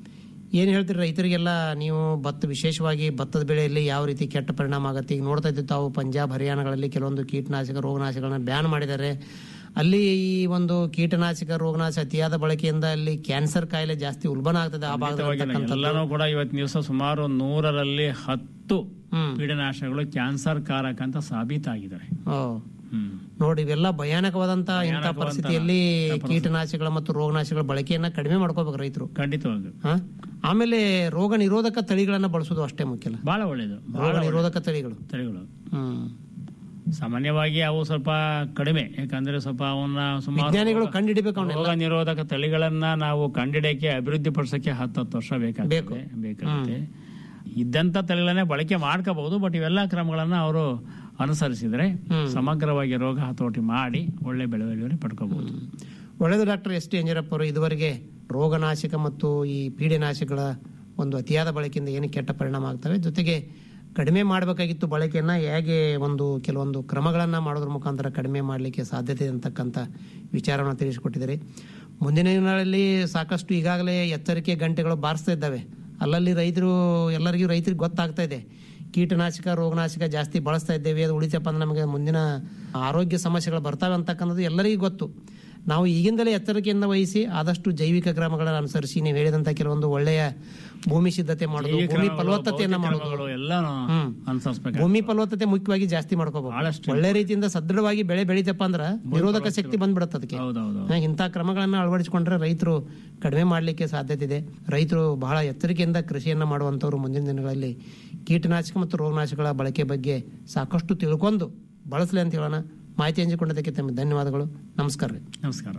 ಏನ್ ಹೇಳ್ತೀರಿ ರೈತರಿಗೆಲ್ಲ ನೀವು ಭತ್ತ ವಿಶೇಷವಾಗಿ ಭತ್ತದ ಬೆಳೆಯಲ್ಲಿ ಯಾವ ರೀತಿ ಕೆಟ್ಟ ಪರಿಣಾಮ ಆಗುತ್ತೆ ಈಗ ನೋಡ್ತಾ ಇದ್ದೀವಿ ತಾವು ಪಂಜಾಬ್ ಹರಿಯಾಣಗಳಲ್ಲಿ ಕೆಲವೊಂದು ಕೀಟನಾಶಕ ರೋಗನಾಶಕಗಳನ್ನ ಬ್ಯಾನ್ ಮಾಡಿದ್ದಾರೆ ಅಲ್ಲಿ ಈ ಒಂದು ಕೀಟನಾಶಕ ರೋಗನಾಶಕ ಅತಿಯಾದ ಬಳಕೆಯಿಂದ ಅಲ್ಲಿ ಕ್ಯಾನ್ಸರ್ ಕಾಯಿಲೆ ಜಾಸ್ತಿ ಉಲ್ಬಣ ಆಗ್ತದೆ ಆ ಭಾಗದಲ್ಲಿ ಎಲ್ಲನೂ ಕೂಡ ಇವತ್ತಿನ ದಿವಸ ಸುಮಾರು ನೂರರಲ್ಲಿ ಹತ್ತು ಕೀಟನಾಶಕಗಳು ಕ್ಯಾನ್ಸರ್ ಕಾರಕ ಅಂತ ಸಾಬೀತಾಗಿದ್ದಾರೆ ಹ್ಮ್. ನೋಡಿ ಇವೆಲ್ಲ ಭಯಾನಕವಾದಂತ ಇಂಥ ಭಯಾನಕವಾದಂತ ಪರಿಸ್ಥಿತಿಯಲ್ಲಿ ಕೀಟನಾಶಕಗಳ ಮತ್ತು ರೋಗನಾಶಕಗಳ ಬಳಕೆಯನ್ನ ಕಡಿಮೆ ಮಾಡ್ಕೋಬೇಕು ರೈತರು ಖಂಡಿತವಾಗಿ ಹಾ? ಆಮೇಲೆ ರೋಗ ನಿರೋಧಕ ತಳಿಗಳನ್ನ ಬಳಸೋದು ಅಷ್ಟೇ ಮುಖ್ಯ ಅಲ್ಲ ಬಹಳ ಒಳ್ಳೇದು ರೋಗ ಬಹಳ ನಿರೋಧಕ ತಳಿಗಳು ತಳಿಗಳು ಹ್ಮ್ ಸಾಮಾನ್ಯವಾಗಿ ಅವು ಸ್ವಲ್ಪ ಕಡಿಮೆ ಯಾಕಂದ್ರೆ ಸ್ವಲ್ಪ ಅವನ್ನ ಸುಮಾರು ವಿಜ್ಞಾನಿಗಳು ಕಂಡುಹಿಡಿಬೇಕು ಅವನ್ನೆಲ್ಲ. ರೋಗ ನಿರೋಧಕ ತಳಿಗಳನ್ನ ನಾವು ಕಂಡಿಡಿಯಕ್ಕೆ ಅಭಿವೃದ್ಧಿ ಪಡಿಸಕ್ಕೆ ಹತ್ತು ಹತ್ತು ವರ್ಷ ಬೇಕಾಗುತ್ತೆ ಬೇಕಾಗುತ್ತೆ ಇದ್ದಂತ ತಳಿಗಳನ್ನೇ ಬಳಕೆ ಮಾಡ್ಕೋಬಹುದು ಬಟ್ ಇವೆಲ್ಲ ಕ್ರಮಗಳನ್ನ ಅವರು ಅನುಸರಿಸಿದ್ರೆ ಸಮಗ್ರವಾಗಿ ರೋಗ ಹತೋಟಿ ಮಾಡಿ ಒಳ್ಳೆ ಬೆಳವಣಿಗೆ ಪಡ್ಕೋಬಹುದು ಒಳ್ಳೆಯದು ಡಾಕ್ಟರ್ ಎಸ್ ಟಿ ಅಂಜರಪ್ಪ ಅವರು ಇದುವರೆಗೆ ರೋಗನಾಶಕ ಮತ್ತು ಈ ಪೀಡೆನಾಶಕಗಳ ಒಂದು ಅತಿಯಾದ ಬಳಕೆಯಿಂದ ಏನು ಕೆಟ್ಟ ಪರಿಣಾಮ ಆಗ್ತವೆ ಜೊತೆಗೆ ಕಡಿಮೆ ಮಾಡಬೇಕಾಗಿತ್ತು ಬಳಕೆಯನ್ನ ಹೇಗೆ ಒಂದು ಕೆಲವೊಂದು ಕ್ರಮಗಳನ್ನ ಮಾಡೋದ್ರ ಮುಖಾಂತರ ಕಡಿಮೆ ಮಾಡಲಿಕ್ಕೆ ಸಾಧ್ಯತೆ ಇದೆ ಅಂತಕ್ಕಂಥ ವಿಚಾರವನ್ನು ತಿಳಿಸಿಕೊಟ್ಟಿದ್ದಾರೆ ಮುಂದಿನ ದಿನಗಳಲ್ಲಿ ಸಾಕಷ್ಟು ಈಗಾಗಲೇ ಎಚ್ಚರಿಕೆ ಗಂಟೆಗಳು ಬಾರಿಸ್ತಾ ಇದ್ದಾವೆ ಅಲ್ಲಲ್ಲಿ ರೈತರು ಎಲ್ಲರಿಗೂ ರೈತರಿಗೆ ಗೊತ್ತಾಗ್ತಾ ಇದೆ ಕೀಟನಾಶಕ ರೋಗನಾಶಕ ಜಾಸ್ತಿ ಬಳಸ್ತಾ ಇದ್ದೇವೆ ಅದು ಉಳಿತಪ್ಪ ಅಂದ್ರೆ ನಮಗೆ ಮುಂದಿನ ಆರೋಗ್ಯ ಸಮಸ್ಯೆಗಳು ಬರ್ತವೆ ಅಂತಕ್ಕನ್ನೋದು ಎಲ್ಲರಿಗೂ ಗೊತ್ತು ನಾವು ಈಗಿಂದಲೇ ಎಚ್ಚರಿಕೆಯಿಂದ ವಹಿಸಿ ಆದಷ್ಟು ಜೈವಿಕ ಕ್ರಮಗಳನ್ನು ಅನುಸರಿಸಿ ನೀವು ಹೇಳಿದಂತ ಕೆಲವೊಂದು ಒಳ್ಳೆಯ ಭೂಮಿ ಸಿದ್ಧತೆ ಮಾಡೋದು ಭೂಮಿ ಫಲವತ್ತತೆಯನ್ನ ಮಾಡೋದು ಎಲ್ಲಾನು ಹ್ಮ್. ಅನುಸರಿಸಬೇಕು ಭೂಮಿ ಫಲವತ್ತತೆ ಮುಖ್ಯವಾಗಿ ಜಾಸ್ತಿ ಮಾಡ್ಕೋಬಹುದು ಒಳ್ಳೆ ರೀತಿಯಿಂದ ಸದೃಢವಾಗಿ ಬೆಳೆ ಬೆಳಿತಪ್ಪ ಅಂದ್ರ ನಿರೋಧಕ ಶಕ್ತಿ ಬಂದ್ಬಿಡತ್ತೆ ಅದಕ್ಕೆ ಹಾ, ಇಂಥ ಕ್ರಮಗಳನ್ನ ಅಳವಡಿಸಿಕೊಂಡ್ರೆ ರೈತರು ಕಡಿಮೆ ಮಾಡಲಿಕ್ಕೆ ಸಾಧ್ಯತೆ ಇದೆ ರೈತರು ಬಹಳ ಎಚ್ಚರಿಕೆಯಿಂದ ಕೃಷಿಯನ್ನ ಮಾಡುವಂತವ್ರು ಮುಂದಿನ ದಿನಗಳಲ್ಲಿ ಕೀಟನಾಶಕ ಮತ್ತು ರೋಗನಾಶಕಗಳ ಬಳಕೆ ಬಗ್ಗೆ ಸಾಕಷ್ಟು ತಿಳ್ಕೊಂಡು ಬಳಸಲಿ ಅಂತ ಹೇಳೋಣ ಮಾಹಿತಿ ಹಂಚಿಕೊಂಡದಕ್ಕೆ ತಮಗೆ ಧನ್ಯವಾದಗಳು ನಮಸ್ಕಾರ ರೀ ನಮಸ್ಕಾರ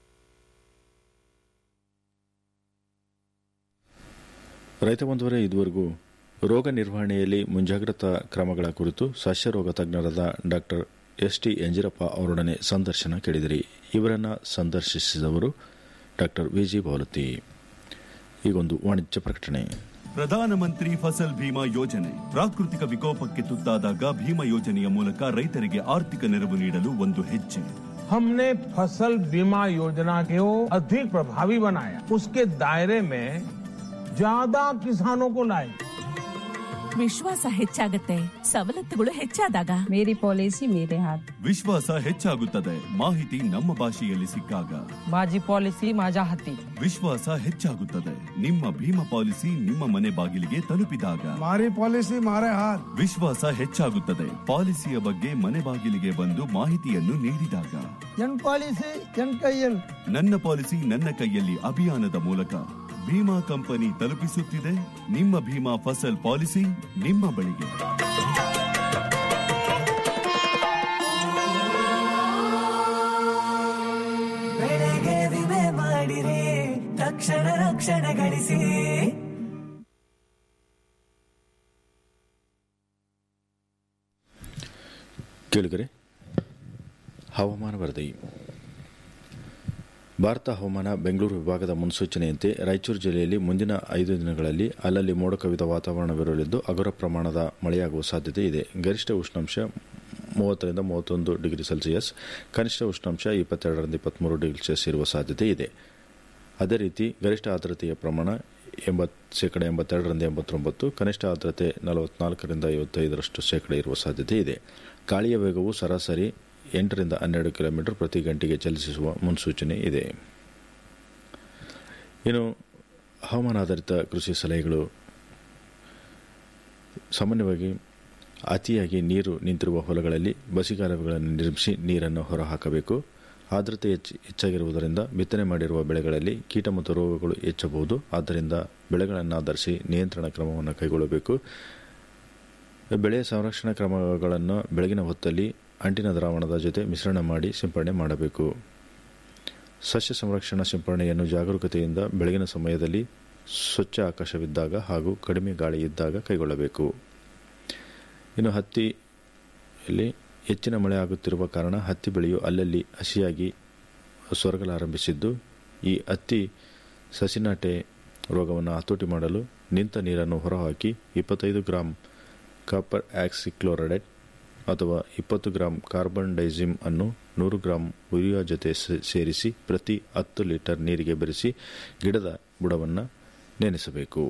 ರೈತ ಬಂಧುವರೇ ಇದುವರೆಗೂ ರೋಗ ನಿರ್ವಹಣೆಯಲ್ಲಿ ಮುಂಜಾಗ್ರತಾ ಕ್ರಮಗಳ ಕುರಿತು ಸಸ್ಯರೋಗ ತಜ್ಞರಾದ ಡಾಕ್ಟರ್ ಎಸ್ ಟಿ ಯಂಜಿರಪ್ಪ ಅವರೊಡನೆ ಸಂದರ್ಶನ ಕೇಳಿದಿರಿ ಇವರನ್ನ ಸಂದರ್ಶಿಸಿದವರು ಡಾಕ್ಟರ್ ವಿಜಿ ಬಾವಲತಿ ಈಗೊಂದು ವಾಣಿಜ್ಯ ಪ್ರಕಟಣೆ ಪ್ರಧಾನಮಂತ್ರಿ ಫಸಲ್ ಭೀಮಾ ಯೋಜನೆ ಪ್ರಾಕೃತಿಕ ವಿಕೋಪಕ್ಕೆ ತುತ್ತಾದಾಗ ಭೀಮಾ ಯೋಜನೆಯ ಮೂಲಕ ರೈತರಿಗೆ ಆರ್ಥಿಕ ನೆರವು ನೀಡಲು ಒಂದು ಹೆಜ್ಜೆ हमने फसल बीमा योजना को अधिक प्रभावी बनाया उसके दायरे में ज्यादा किसानों को लाए ವಿಶ್ವಾಸ ಹೆಚ್ಚಾಗತ್ತೆ ಸವಲತ್ತುಗಳು ಹೆಚ್ಚಾದಾಗ ಮೇರಿ ಪಾಲಿಸಿ ಮೇರೆ ಹಾತ್ ವಿಶ್ವಾಸ ಹೆಚ್ಚಾಗುತ್ತದೆ ಮಾಹಿತಿ ನಮ್ಮ ಭಾಷೆಯಲ್ಲಿ ಸಿಕ್ಕಾಗ माझी पॉलिसी माझ्या हाती ವಿಶ್ವಾಸ ಹೆಚ್ಚಾಗುತ್ತದೆ ನಿಮ್ಮ ಭೀಮಾ ಪಾಲಿಸಿ ನಿಮ್ಮ ಮನೆ ಬಾಗಿಲಿಗೆ ತಲುಪಿದಾಗ મારી પોલિસી મારે હાથ ವಿಶ್ವಾಸ ಹೆಚ್ಚಾಗುತ್ತದೆ ಪಾಲಿಸಿಯ ಬಗ್ಗೆ ಮನೆ ಬಾಗಿಲಿಗೆ ಬಂದು ಮಾಹಿತಿಯನ್ನು ನೀಡಿದಾಗ ಎನ್ ಪಾಲಿಸಿ ಎನ್ ಕೈಯಲ್ ನನ್ನ ಪಾಲಿಸಿ ನನ್ನ ಕೈಯಲ್ಲಿ ಅಭಿಯಾನದ ಮೂಲಕ ಭೀಮಾ ಕಂಪನಿ ತಲುಪಿಸುತ್ತಿದೆ ನಿಮ್ಮ ಭೀಮಾ ಫಸಲ್ ಪಾಲಿಸಿ ನಿಮ್ಮ ಬಳಿಗೆ ಬೆಳೆಗೆ ವಿಮೆ ಮಾಡಿರಿ ತಕ್ಷಣ ರಕ್ಷಣೆ ಗಳಿಸಿ ಕೇಳಿದರೆ ಹವಾಮಾನ ವರದಿ ಭಾರತ ಹವಾಮಾನ ಬೆಂಗಳೂರು ವಿಭಾಗದ ಮುನ್ಸೂಚನೆಯಂತೆ ರಾಯಚೂರು ಜಿಲ್ಲೆಯಲ್ಲಿ ಮುಂದಿನ ಐದು ದಿನಗಳಲ್ಲಿ ಅಲ್ಲಲ್ಲಿ ಮೋಡ ಕವಿದ ವಾತಾವರಣವಿರಲಿದ್ದು ಅಗರ ಪ್ರಮಾಣದ ಮಳೆಯಾಗುವ ಸಾಧ್ಯತೆ ಇದೆ ಗರಿಷ್ಠ ಉಷ್ಣಾಂಶ ಮೂವತ್ತರಿಂದ ಮೂವತ್ತೊಂದು ಡಿಗ್ರಿ ಸೆಲ್ಸಿಯಸ್ ಕನಿಷ್ಠ ಉಷ್ಣಾಂಶ ಇಪ್ಪತ್ತೆರಡರಿಂದ ಇಪ್ಪತ್ತ್ಮೂರು ಡಿಗ್ರಿ ಸೆಲ್ಸಿಯಸ್ ಇರುವ ಸಾಧ್ಯತೆ ಇದೆ ಅದೇ ರೀತಿ ಗರಿಷ್ಠ ಆರ್ದ್ರತೆಯ ಪ್ರಮಾಣ ಎಂಬತ್ತು ಶೇಕಡ ಎಂಬತ್ತೆರಡರಿಂದ ಎಂಬತ್ತೊಂಬತ್ತು ಕನಿಷ್ಠ ಆರ್ದ್ರತೆ ನಲವತ್ನಾಲ್ಕರಿಂದ ಐವತ್ತೈದರಷ್ಟು ಶೇಕಡ ಇರುವ ಸಾಧ್ಯತೆ ಇದೆ ಗಾಳಿಯ ವೇಗವು ಸರಾಸರಿ ಎಂಟರಿಂದ ಹನ್ನೆರಡು ಕಿಲೋಮೀಟರ್ ಪ್ರತಿ ಗಂಟೆಗೆ ಚಲಿಸುವ ಮುನ್ಸೂಚನೆ ಇದೆ ಇನ್ನು ಹವಾಮಾನಾಧಾರಿತ ಕೃಷಿ ಸಲಹೆಗಳು ಸಾಮಾನ್ಯವಾಗಿ ಅತಿಯಾಗಿ ನೀರು ನಿಂತಿರುವ ಹೊಲಗಳಲ್ಲಿ ಬಸಿಗಾಲುಗಳನ್ನು ನಿರ್ಮಿಸಿ ನೀರನ್ನು ಹೊರಹಾಕಬೇಕು ಆರ್ದ್ರತೆ ಹೆಚ್ಚು ಹೆಚ್ಚಾಗಿರುವುದರಿಂದ ಬಿತ್ತನೆ ಮಾಡಿರುವ ಬೆಳೆಗಳಲ್ಲಿ ಕೀಟ ಮತ್ತು ರೋಗಗಳು ಹೆಚ್ಚಬಹುದು ಆದ್ದರಿಂದ ಬೆಳೆಗಳನ್ನು ಆಧರಿಸಿ ನಿಯಂತ್ರಣ ಕ್ರಮವನ್ನು ಕೈಗೊಳ್ಳಬೇಕು ಬೆಳೆಯ ಸಂರಕ್ಷಣಾ ಕ್ರಮಗಳನ್ನು ಬೆಳಗಿನ ಹೊತ್ತಲ್ಲಿ ಅಂಟಿನ ದ್ರಾವಣದ ಜೊತೆ ಮಿಶ್ರಣ ಮಾಡಿ ಸಿಂಪಡಣೆ ಮಾಡಬೇಕು ಸಸ್ಯ ಸಂರಕ್ಷಣಾ ಸಿಂಪಡಣೆಯನ್ನು ಜಾಗರೂಕತೆಯಿಂದ ಬೆಳಗಿನ ಸಮಯದಲ್ಲಿ ಸ್ವಚ್ಛ ಆಕಾಶವಿದ್ದಾಗ ಹಾಗೂ ಕಡಿಮೆ ಗಾಳಿ ಇದ್ದಾಗ ಕೈಗೊಳ್ಳಬೇಕು ಇನ್ನು ಹತ್ತಿಯಲ್ಲಿ ಹೆಚ್ಚಿನ ಮಳೆ ಆಗುತ್ತಿರುವ ಕಾರಣ ಹತ್ತಿ ಬೆಳೆಯು ಅಲ್ಲಲ್ಲಿ ಹಸಿಯಾಗಿ ಸೊರಗಲಾರಂಭಿಸಿದ್ದು ಈ ಹತ್ತಿ ಸಸಿನಾಟೆ ರೋಗವನ್ನು ಹತೋಟಿ ಮಾಡಲು ನಿಂತ ನೀರನ್ನು ಹೊರಹಾಕಿ ಇಪ್ಪತ್ತೈದು ಗ್ರಾಂ ಕಾಪರ್ ಆಕ್ಸಿಕ್ಲೋರೈಡ್ ಅಥವಾ ಇಪ್ಪತ್ತು ಗ್ರಾಂ ಕಾರ್ಬನ್ ಡೈಸಿಮ್ ಅನ್ನು ನೂರು ಗ್ರಾಂ ಯೂರಿಯಾ ಜೊತೆ ಸೇರಿಸಿ ಪ್ರತಿ ಹತ್ತು ಲೀಟರ್ ನೀರಿಗೆ ಬೆರೆಸಿ ಗಿಡದ ಬುಡವನ್ನು ನೆನೆಸಬೇಕು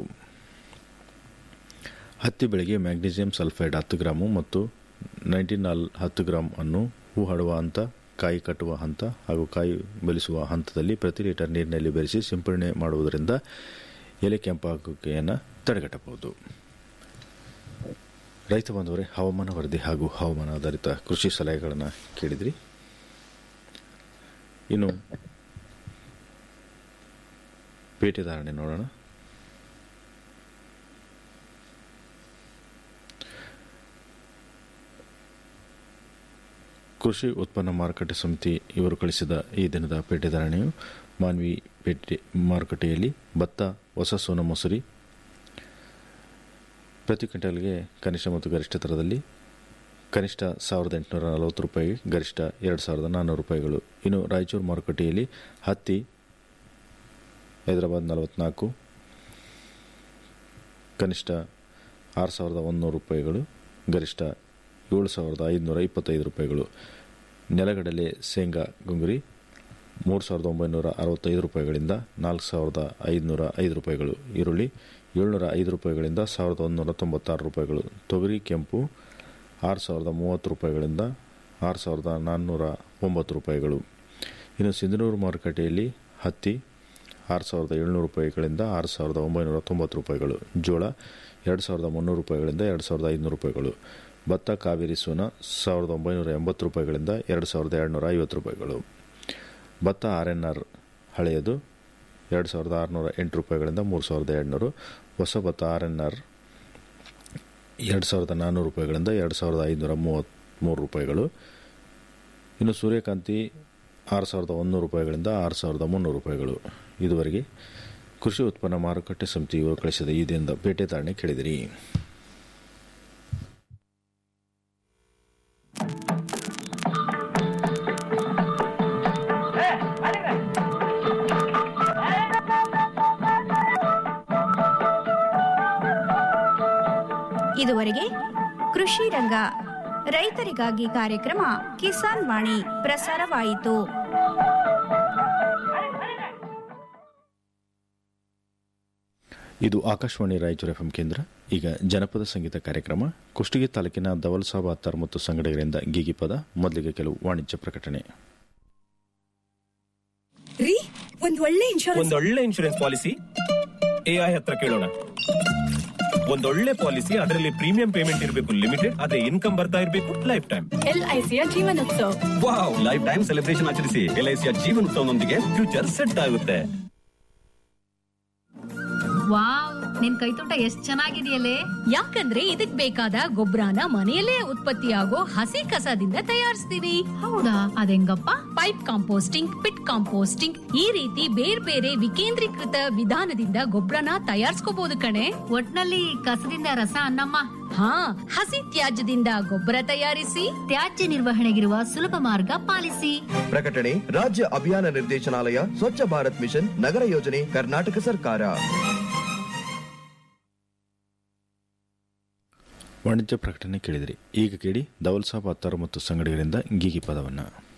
ಹತ್ತಿ ಬೆಳೆಗೆ ಮ್ಯಾಗ್ನೀಸಿಯಂ ಸಲ್ಫೈಡ್ ಹತ್ತು ಗ್ರಾಮು ಮತ್ತು ನೈಂಟಿನಾಲ್ ಹತ್ತು ಗ್ರಾಂ ಅನ್ನು ಹೂ ಹಡುವ ಹಂತ ಕಾಯಿ ಕಟ್ಟುವ ಹಂತ ಹಾಗೂ ಕಾಯಿ ಬಲಿಸುವ ಹಂತದಲ್ಲಿ ಪ್ರತಿ ಲೀಟರ್ ನೀರಿನಲ್ಲಿ ಬೆರೆಸಿ ಸಿಂಪಡಣೆ ಮಾಡುವುದರಿಂದ ಎಲೆ ಕೆಂಪಾಗುವಿಕೆಯನ್ನು ತಡೆಗಟ್ಟಬಹುದು ರೈತ ಬಂದವರೇ ಹವಾಮಾನ ವರದಿ ಹಾಗೂ ಹವಾಮಾನ ಆಧಾರಿತ ಕೃಷಿ ಸಲಹೆಗಳನ್ನು ಕೇಳಿದ್ರಿ ಇನ್ನು ಪೇಟೆ ಧಾರಣೆ ನೋಡೋಣ ಕೃಷಿ ಉತ್ಪನ್ನ ಮಾರುಕಟ್ಟೆ ಸಮಿತಿ ಇವರು ಕಳಿಸಿದ ಈ ದಿನದ ಪೇಟೆ ಧಾರಣೆಯು ಮಾನ್ವಿ ಪೇಟೆ ಮಾರುಕಟ್ಟೆಯಲ್ಲಿ ಭತ್ತ ಹೊಸ ಸೋನ ಮೊಸರಿ ಪ್ರತಿ ಕ್ವಿಂಟಲ್ಗೆ ಕನಿಷ್ಠ ಮತ್ತು ಗರಿಷ್ಠ ದರದಲ್ಲಿ ಕನಿಷ್ಠ ಸಾವಿರದ ಎಂಟುನೂರ ನಲವತ್ತು ರೂಪಾಯಿ ಗರಿಷ್ಠ ಎರಡು ಸಾವಿರದ ನಾನ್ನೂರು ರೂಪಾಯಿಗಳು ಇನ್ನು ರಾಯಚೂರು ಮಾರುಕಟ್ಟೆಯಲ್ಲಿ ಹತ್ತಿ ಹೈದರಾಬಾದ್ ನಲವತ್ನಾಲ್ಕು ಕನಿಷ್ಠ ಆರು ಸಾವಿರದ ಒಂದುನೂರು ರೂಪಾಯಿಗಳು ಗರಿಷ್ಠ ಏಳು ಸಾವಿರದ ಐದುನೂರ ಇಪ್ಪತ್ತೈದು ರೂಪಾಯಿಗಳು ನೆಲಗಡಲೆ ಶೇಂಗಾ ಗುಂಗುರಿ ಮೂರು ಸಾವಿರದ ಒಂಬೈನೂರ ಅರವತ್ತೈದು ರೂಪಾಯಿಗಳಿಂದ ನಾಲ್ಕು ಸಾವಿರದ ಐದುನೂರ ಐದು ರೂಪಾಯಿಗಳು ಈರುಳ್ಳಿ ಏಳ್ನೂರ ಐದು ರೂಪಾಯಿಗಳಿಂದ ಸಾವಿರದ ಒಂದುನೂರ ತೊಂಬತ್ತಾರು ರೂಪಾಯಿಗಳು ತೊಗರಿ ಕೆಂಪು ಆರು ಸಾವಿರದ ಮೂವತ್ತು ರೂಪಾಯಿಗಳಿಂದ ಆರು ಸಾವಿರದ ನಾನ್ನೂರ ಒಂಬತ್ತು ರೂಪಾಯಿಗಳು ಇನ್ನು ಸಿಂಧನೂರು ಮಾರುಕಟ್ಟೆಯಲ್ಲಿ ಹತ್ತಿ ಆರು ಸಾವಿರದ ಏಳ್ನೂರು ರೂಪಾಯಿಗಳಿಂದ ಆರು ಸಾವಿರದ ಒಂಬೈನೂರ ತೊಂಬತ್ತು ರೂಪಾಯಿಗಳು ಜೋಳ ಎರಡು ಸಾವಿರದ ಮುನ್ನೂರು ರೂಪಾಯಿಗಳಿಂದ ಎರಡು ಸಾವಿರದ ಐದುನೂರು ರೂಪಾಯಿಗಳು ಭತ್ತ ಕಾವೇರಿ ಸೋನ ಸಾವಿರದ ಒಂಬೈನೂರ ಎಂಬತ್ತು ರೂಪಾಯಿಗಳಿಂದ ಎರಡು ಸಾವಿರದ ಎರಡುನೂರ ಐವತ್ತು ರೂಪಾಯಿಗಳು ಭತ್ತ ಆರ್ ಎನ್ ಆರ್ ಹಳೆಯದು ಎರಡು ಸಾವಿರದ ಆರುನೂರ ಎಂಟು ರೂಪಾಯಿಗಳಿಂದ ಮೂರು ಸಾವಿರದ ಎರಡುನೂರು ಹೊಸ ಭತ್ತ ಆರ್ ಎನ್ ಆರ್ ಎರಡು ಸಾವಿರದ ನಾನ್ನೂರು ರೂಪಾಯಿಗಳಿಂದ ಎರಡು ಸಾವಿರದ ಐದುನೂರ ಮೂವತ್ತ್ಮೂರು ರೂಪಾಯಿಗಳು ಇನ್ನು ಸೂರ್ಯಕಾಂತಿ ಆರು ಸಾವಿರದ ಒಂದುನೂರು ರೂಪಾಯಿಗಳಿಂದ ಆರು ಸಾವಿರದ ಮುನ್ನೂರು ರೂಪಾಯಿಗಳು ಇದುವರೆಗೆ ಕೃಷಿ ಉತ್ಪನ್ನ ಮಾರುಕಟ್ಟೆ ಸಮಿತಿ ಇವರು ಕಳಿಸಿದ ಈ ದಿನದ ಪೇಟೆ ಧಾರಣೆ ಕೇಳಿದಿರಿ ಇದುವರೆಗೆ ಕೃಷಿ ರಂಗ ರೈತರಿಗಾಗಿ ಕಾರ್ಯಕ್ರಮ ಕಿಸಾನ್ ವಾಣಿ ಪ್ರಸಾರವಾಯಿತು ಇದು ಆಕಾಶವಾಣಿ ರಾಯಚೂರು ಎಫ್ಎಂ ಕೇಂದ್ರ ಈಗ ಜನಪದ ಸಂಗೀತ ಕಾರ್ಯಕ್ರಮ ಕುಷ್ಟಗಿ ತಾಲೂಕಿನ ದವಲ್ಸಾಬ್ ಅತ್ತಾರ್ ಮತ್ತು ಸಂಗಡಿಗರಿಂದ ಗೀಗಿ ಪದ ಮೊದಲಿಗೆ ಕೆಲವು ವಾಣಿಜ್ಯ ಪ್ರಕಟಣೆ ರೀ ಒಂದ್ ಒಳ್ಳೆ ಇನ್ಶೂರೆನ್ಸ್ ಒಂದೊಳ್ಳೆ ಇನ್ಶೂರೆನ್ಸ್ ಪಾಲಿಸಿ ಎಐ ಹತ್ರ ಕೇಳೋಣ ಒಂದೊಳ್ಳೆ ಪಾಲಿಸಿ ಅದರಲ್ಲಿ ಪ್ರೀಮಿಯಂ ಪೇಮೆಂಟ್ ಇರಬೇಕು ಲಿಮಿಟೆಡ್ ಆದ್ರೆ ಇನ್ಕಮ್ ಬರ್ತಾ ಇರಬೇಕು ಲೈಫ್ ಟೈಮ್ ಎಲ್ಐಸಿಯ Jeevanotsav wow life time celebration ಆಚರಿಸಿ ಎಲ್ಐಸಿಯ ಜೀವನೋತ್ಸವನೊಂದಿಗೆ ಫ್ಯೂಚರ್ ಸೆಟ್ ಆಗುತ್ತೆ ವಾವ್ ನಿನ್ ಕೈತೋಟ ಎಷ್ಟ್ ಚೆನ್ನಾಗಿದೆಯಲ್ಲೇ ಯಾಕಂದ್ರೆ ಇದಕ್ ಬೇಕಾದ ಗೊಬ್ಬರನ ಮನೆಯಲ್ಲೇ ಉತ್ಪತ್ತಿಯಾಗೋ ಹಸಿ ಕಸದಿಂದ ತಯಾರಿಸ್ತೀವಿ ಹೌದಾ ಅದೆಂಗಪ್ಪ ಪೈಪ್ ಕಾಂಪೋಸ್ಟಿಂಗ್ ಪಿಟ್ ಕಾಂಪೋಸ್ಟಿಂಗ್ ಈ ರೀತಿ ಬೇರೆ ಬೇರೆ ವಿಕೇಂದ್ರೀಕೃತ ವಿಧಾನದಿಂದ ಗೊಬ್ಬರನ ತಯಾರಿಸ್ಕೋಬಹುದು ಕಣೆ ಒಟ್ನಲ್ಲಿ ಕಸದಿಂದ ರಸ ಅನ್ನಮ್ಮ ಹಾ ಹಸಿ ತ್ಯಾಜ್ಯದಿಂದ ಗೊಬ್ಬರ ತಯಾರಿಸಿ ತ್ಯಾಜ್ಯ ನಿರ್ವಹಣೆಗಿರುವ ಸುಲಭ ಮಾರ್ಗ ಪಾಲಿಸಿ ಪ್ರಕಟಣೆ ರಾಜ್ಯ ಅಭಿಯಾನ ನಿರ್ದೇಶನಾಲಯ ಸ್ವಚ್ಛ ಭಾರತ್ ಮಿಷನ್ ನಗರ ಯೋಜನೆ ಕರ್ನಾಟಕ ಸರ್ಕಾರ ವಾಣಿಜ್ಯ ಪ್ರಕಟಣೆ ಕೇಳಿದಿರಿ ಈಗ ಕೇಳಿ ದವಲ್ಸಾಬ್ ಅತ್ತಾರು ಮತ್ತು ಸಂಗಡಿಗರಿಂದ ಗೀಗಿ ಪದವನ್ನು